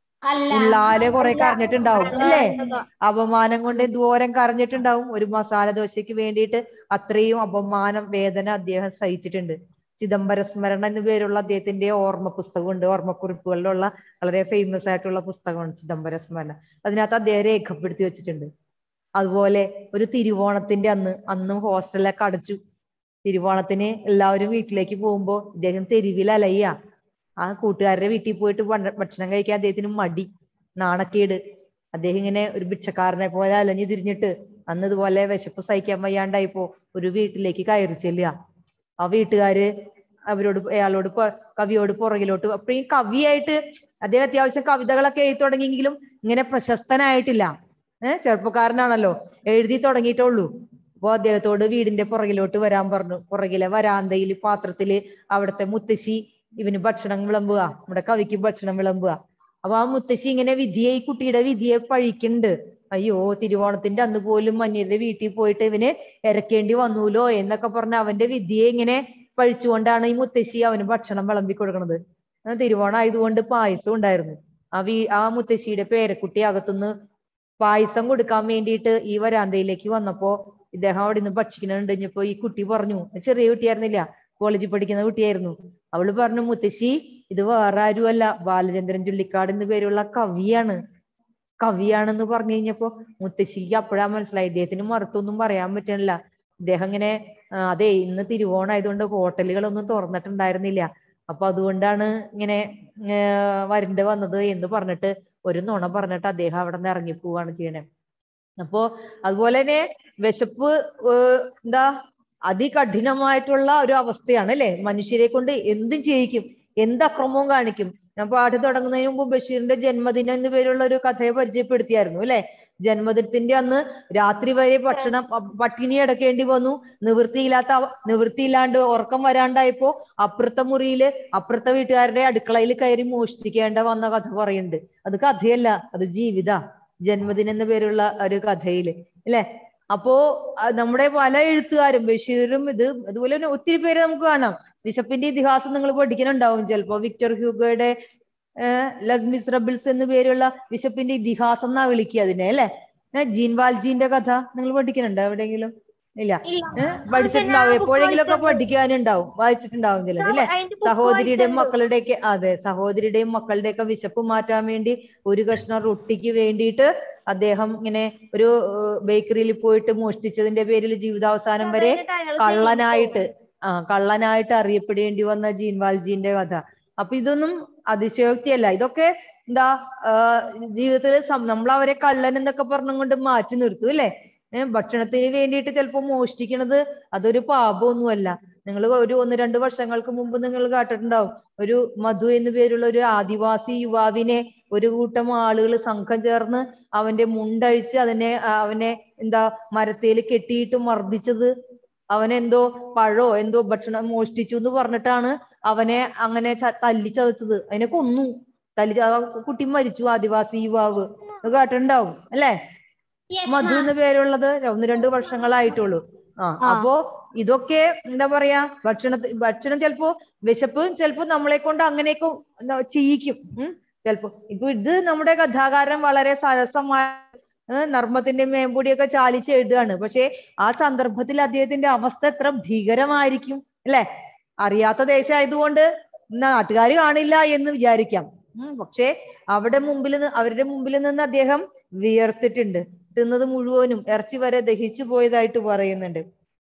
ഉള്ളാലെ കുറെ കരഞ്ഞിട്ടുണ്ടാവും അല്ലേ അപമാനം കൊണ്ട് എന്തോരം കരഞ്ഞിട്ടുണ്ടാവും ഒരു മസാല ദോശയ്ക്ക് വേണ്ടിയിട്ട് അത്രയും അപമാനം വേദന അദ്ദേഹം സഹിച്ചിട്ടുണ്ട് ചിദംബര സ്മരണ എന്നു പേരുള്ള അദ്ദേഹത്തിന്റെ ഓർമ്മ പുസ്തകമുണ്ട് ഓർമ്മക്കുറിപ്പുകളിലുള്ള വളരെ ഫേമസ് ആയിട്ടുള്ള പുസ്തകമാണ് ചിദംബര സ്മരണ അതിനകത്ത് അദ്ദേഹം രേഖപ്പെടുത്തി വെച്ചിട്ടുണ്ട് അതുപോലെ ഒരു തിരുവോണത്തിന്റെ അന്ന് അന്നും ഹോസ്റ്റലൊക്കെ അടച്ചു തിരുവോണത്തിന് എല്ലാവരും വീട്ടിലേക്ക് പോകുമ്പോ ഇദ്ദേഹം തെരുവിൽ അലയ്യ ആ കൂട്ടുകാരുടെ വീട്ടിൽ പോയിട്ട് ഭക്ഷ- ഭക്ഷണം കഴിക്കാൻ അദ്ദേഹത്തിന് മടി നാണക്കേട് അദ്ദേഹം ഇങ്ങനെ ഒരു ഭിക്ഷക്കാരനെ പോലെ അലഞ്ഞു തിരിഞ്ഞിട്ട് അന്ന് ഇതുപോലെ വിശപ്പ് സഹിക്കാൻ വയ്യാണ്ടായിപ്പോ ഒരു വീട്ടിലേക്ക് കയറി ചെല്ലുക ആ വീട്ടുകാര് അവരോട് അയാളോട് പ- കവിയോട് പുറകിലോട്ട് അപ്പൊ ഈ കവിയായിട്ട് അദ്ദേഹം അത്യാവശ്യം കവിതകളൊക്കെ എഴുതി തുടങ്ങിയെങ്കിലും ഇങ്ങനെ പ്രശസ്തനായിട്ടില്ല ഏഹ് ചെറുപ്പക്കാരനാണല്ലോ എഴുതി തുടങ്ങിയിട്ടേ ഉള്ളൂ അപ്പൊ അദ്ദേഹത്തോട് വീടിന്റെ പുറകിലോട്ട് വരാൻ പറഞ്ഞു പുറകിലെ വരാന്തയിൽ പാത്രത്തില് അവിടുത്തെ മുത്തശ്ശി ഇവന് ഭക്ഷണം വിളമ്പുക നമ്മുടെ കവിക്ക് ഭക്ഷണം വിളമ്പുക അപ്പൊ ആ മുത്തശ്ശി ഇങ്ങനെ വിധിയെ ഈ കുട്ടിയുടെ വിധിയെ പഴിക്കുന്നുണ്ട് അയ്യോ തിരുവോണത്തിന്റെ അന്ന് പോലും മന്യരുടെ വീട്ടിൽ പോയിട്ട് ഇവന് ഇരക്കേണ്ടി വന്നൂലോ എന്നൊക്കെ പറഞ്ഞ അവന്റെ വിധിയെ ഇങ്ങനെ പഴിച്ചുകൊണ്ടാണ് ഈ മുത്തശ്ശി അവന് ഭക്ഷണം വിളമ്പി കൊടുക്കണത് ആ തിരുവോണം ആയതുകൊണ്ട് പായസം ഉണ്ടായിരുന്നു ആ വീ ആ മുത്തശ്ശിയുടെ പേരക്കുട്ടി അകത്തുനിന്ന് പായസം കൊടുക്കാൻ വേണ്ടിയിട്ട് ഈ വരാന്തയിലേക്ക് വന്നപ്പോ ഇദ്ദേഹം അവിടെ നിന്ന് ഭക്ഷിക്കുന്നുണ്ട് കഴിഞ്ഞപ്പോ ഈ കുട്ടി പറഞ്ഞു ചെറിയ കുട്ടിയായിരുന്നില്ല കോളേജിൽ പഠിക്കുന്ന കുട്ടിയായിരുന്നു അവള് പറഞ്ഞു മുത്തശ്ശി ഇത് വേറെ ആരുമല്ല ബാലചന്ദ്രൻ ചുള്ളിക്കാട് എന്ന് പേരുള്ള കവിയാണ് കവിയാണെന്ന് പറഞ്ഞു കഴിഞ്ഞപ്പോ മുത്തശ്ശിക്ക് അപ്പോഴാ മനസ്സിലായി ഇദ്ദേഹത്തിന് മറുത്തൊന്നും പറയാൻ പറ്റണില്ല ഇദ്ദേഹം ഇങ്ങനെ ആ, അതെ ഇന്ന് തിരുവോണം ആയതുകൊണ്ട് ഹോട്ടലുകളൊന്നും തുറന്നിട്ടുണ്ടായിരുന്നില്ല അപ്പൊ അതുകൊണ്ടാണ് ഇങ്ങനെ ഏ, വരണ്ട വന്നത് എന്ന് പറഞ്ഞിട്ട് ഒരു നുണ പറഞ്ഞിട്ട് അദ്ദേഹം അവിടെ നിന്ന് ഇറങ്ങി പോവാണ് ചെയ്യണേ അപ്പോ അതുപോലെ തന്നെ വിശപ്പ് ഏർ എന്താ അതികഠിനമായിട്ടുള്ള ഒരു അവസ്ഥയാണ് അല്ലെ മനുഷ്യരെ കൊണ്ട് എന്തും ചെയ്യിക്കും എന്ത് അക്രമവും കാണിക്കും ഞാൻ പാട്ട് തുടങ്ങുന്നതിന് മുമ്പ് ബഷീറിന്റെ ജന്മദിനം എന്ന് പേരുള്ള ഒരു കഥയെ പരിചയപ്പെടുത്തിയായിരുന്നു അല്ലെ ജന്മദിനത്തിന്റെ അന്ന് രാത്രി വരെ ഭക്ഷണം പ- പട്ടിണി അടക്കേണ്ടി വന്നു നിവൃത്തിയില്ലാത്ത അവ- നിവൃത്തിയില്ലാണ്ട് ഉറക്കം വരാണ്ടായപ്പോ അപ്പുറത്തെ മുറിയില് അപ്പുറത്തെ വീട്ടുകാരുടെ അടുക്കളയിൽ കയറി മോഷ്ടിക്കേണ്ട വന്ന കഥ പറയുന്നുണ്ട് അത് കഥയല്ല അത് ജീവിത ജന്മദിനം എന്ന പേരുള്ള ഒരു കഥയില് അല്ലെ അപ്പോ ആ, നമ്മുടെ പല എഴുത്തുകാരും ബഷീറും ഇത് അതുപോലെ തന്നെ ഒത്തിരി പേര് നമുക്ക് കാണാം വിശപ്പിന്റെ ഇതിഹാസം നിങ്ങൾ പഠിക്കുന്നുണ്ടാവും ചിലപ്പോ വിക്ടർ ഹ്യൂഗോയുടെ ലസ് മിസ്റബിൾസ് എന്ന് പേരുള്ള വിശപ്പിന്റെ ഇതിഹാസം എന്നാ വിളിക്കുക അതിനെ അല്ലെ ഏഹ് ജീൻ വാൽജീന്റെ കഥ നിങ്ങൾ പഠിക്കുന്നുണ്ടോ എവിടെയെങ്കിലും ഇല്ല ഏഹ് പഠിച്ചിട്ടുണ്ടാവും എപ്പോഴെങ്കിലും ഒക്കെ പഠിക്കാനുണ്ടാവും വായിച്ചിട്ടുണ്ടാവും ചിലർ അല്ലെ സഹോദരിയുടെയും മക്കളുടെയൊക്കെ അതെ സഹോദരിയുടെയും മക്കളുടെയൊക്കെ വിശപ്പ് മാറ്റാൻ വേണ്ടി ഒരു കഷ്ണം റൊട്ടിക്ക് വേണ്ടിയിട്ട് അദ്ദേഹം ഇങ്ങനെ ഒരു ബേക്കറിയിൽ പോയിട്ട് മോഷ്ടിച്ചതിന്റെ പേരിൽ ജീവിതാവസാനം വരെ കള്ളനായിട്ട് ആ കള്ളനായിട്ട് അറിയപ്പെടേണ്ടി വന്ന ജീൻ വാൽജീന്റെ കഥ അപ്പൊ ഇതൊന്നും അതിശയോക്തിയല്ല ഇതൊക്കെ എന്താ ആ, ജീവിതത്തിൽ സം- നമ്മൾ അവരെ കള്ളൻ എന്നൊക്കെ പറഞ്ഞുകൊണ്ട് മാറ്റി നിർത്തും അല്ലെ ഏഹ് ഭക്ഷണത്തിന് വേണ്ടിയിട്ട് ചിലപ്പോ മോഷ്ടിക്കണത് അതൊരു പാപമൊന്നുമല്ല നിങ്ങൾ ഒരു ഒന്ന് രണ്ട് വർഷങ്ങൾക്ക് മുമ്പ് നിങ്ങൾ കേട്ടിട്ടുണ്ടാവും ഒരു മധു എന്നു പേരുള്ള ഒരു ആദിവാസി യുവാവിനെ ഒരു കൂട്ടം ആളുകൾ സംഘം ചേർന്ന് അവന്റെ മുണ്ടഴിച്ച് അതിനെ ആ, അവനെ എന്താ മരത്തേല് കെട്ടിയിട്ട് മർദ്ദിച്ചത് അവനെന്തോ പഴോ എന്തോ ഭക്ഷണം മോഷ്ടിച്ചു എന്ന് പറഞ്ഞിട്ടാണ് അവനെ അങ്ങനെ ച- തല്ലി ചതച്ചത് അതിനെ കൊന്നു തല്ലി ച- ആ കുട്ടി മരിച്ചു ആദിവാസി യുവാവ് അത് കേട്ടിട്ടുണ്ടാവും അല്ലേ മധു എന്ന് പേരുള്ളത് ഒന്ന് രണ്ട് വർഷങ്ങളായിട്ടുള്ളൂ ആ ആ. അപ്പോ ഇതൊക്കെ എന്താ പറയാ ഭക്ഷണ ഭക്ഷണം ചിലപ്പോ വിശപ്പ് ചിലപ്പോ നമ്മളെ കൊണ്ട് അങ്ങനെയൊക്കെ എന്താ ചെയ്യിക്കും ഉം ചിലപ്പോ ഇപ്പൊ ഇത് നമ്മുടെ കഥാകാരൻ വളരെ സരസമായ ഏഹ് നർമ്മത്തിന്റെ മേമ്പൊടിയൊക്കെ ചാലിച്ച് എഴുതുകയാണ് പക്ഷെ ആ സന്ദർഭത്തിൽ അദ്ദേഹത്തിന്റെ അവസ്ഥ എത്ര ഭീകരമായിരിക്കും അല്ലെ അറിയാത്ത ദേശമായതുകൊണ്ട് നാട്ടുകാർ കാണില്ല എന്ന് വിചാരിക്കാം ഉം പക്ഷെ അവിടെ മുമ്പിൽ നിന്ന് അവരുടെ മുമ്പിൽ നിന്ന് അദ്ദേഹം വിയർത്തിട്ടുണ്ട് തിന്നത് മുഴുവനും ഇറച്ചി വരെ ദഹിച്ചു പോയതായിട്ട് പറയുന്നുണ്ട്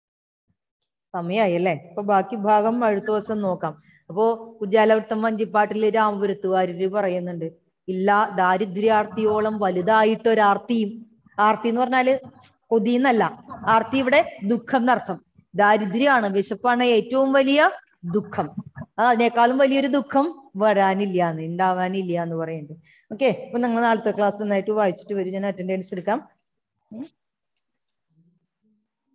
സമയായി അല്ലേ അപ്പൊ ബാക്കി ഭാഗം അടുത്ത ദിവസം നോക്കാം അപ്പോ കുജാലവട്ടം വഞ്ചിപ്പാട്ടില് രാമപുരത്തുകാര് പറയുന്നുണ്ട് ഇല്ല ദാരിദ്ര്യാർത്തിയോളം വലുതായിട്ടൊരാർത്തിയും ആർത്തി എന്ന് പറഞ്ഞാല് കൊതി എന്നല്ല ആർത്തി ഇവിടെ ദുഃഖം എന്നർത്ഥം ദാരിദ്ര്യമാണ് വിശപ്പാണ് ഏറ്റവും വലിയ ദുഃഖം ആ, അതിനേക്കാളും വലിയൊരു ദുഃഖം വരാനില്ല എന്ന് ഉണ്ടാവാനില്ല എന്ന് പറയുന്നുണ്ട് ഓക്കെ അപ്പൊ നിങ്ങൾ നാളത്തെ ക്ലാസ് നന്നായിട്ട് വായിച്ചിട്ട് വരും ഞാൻ അറ്റൻഡൻസ് എടുക്കാം ഉം.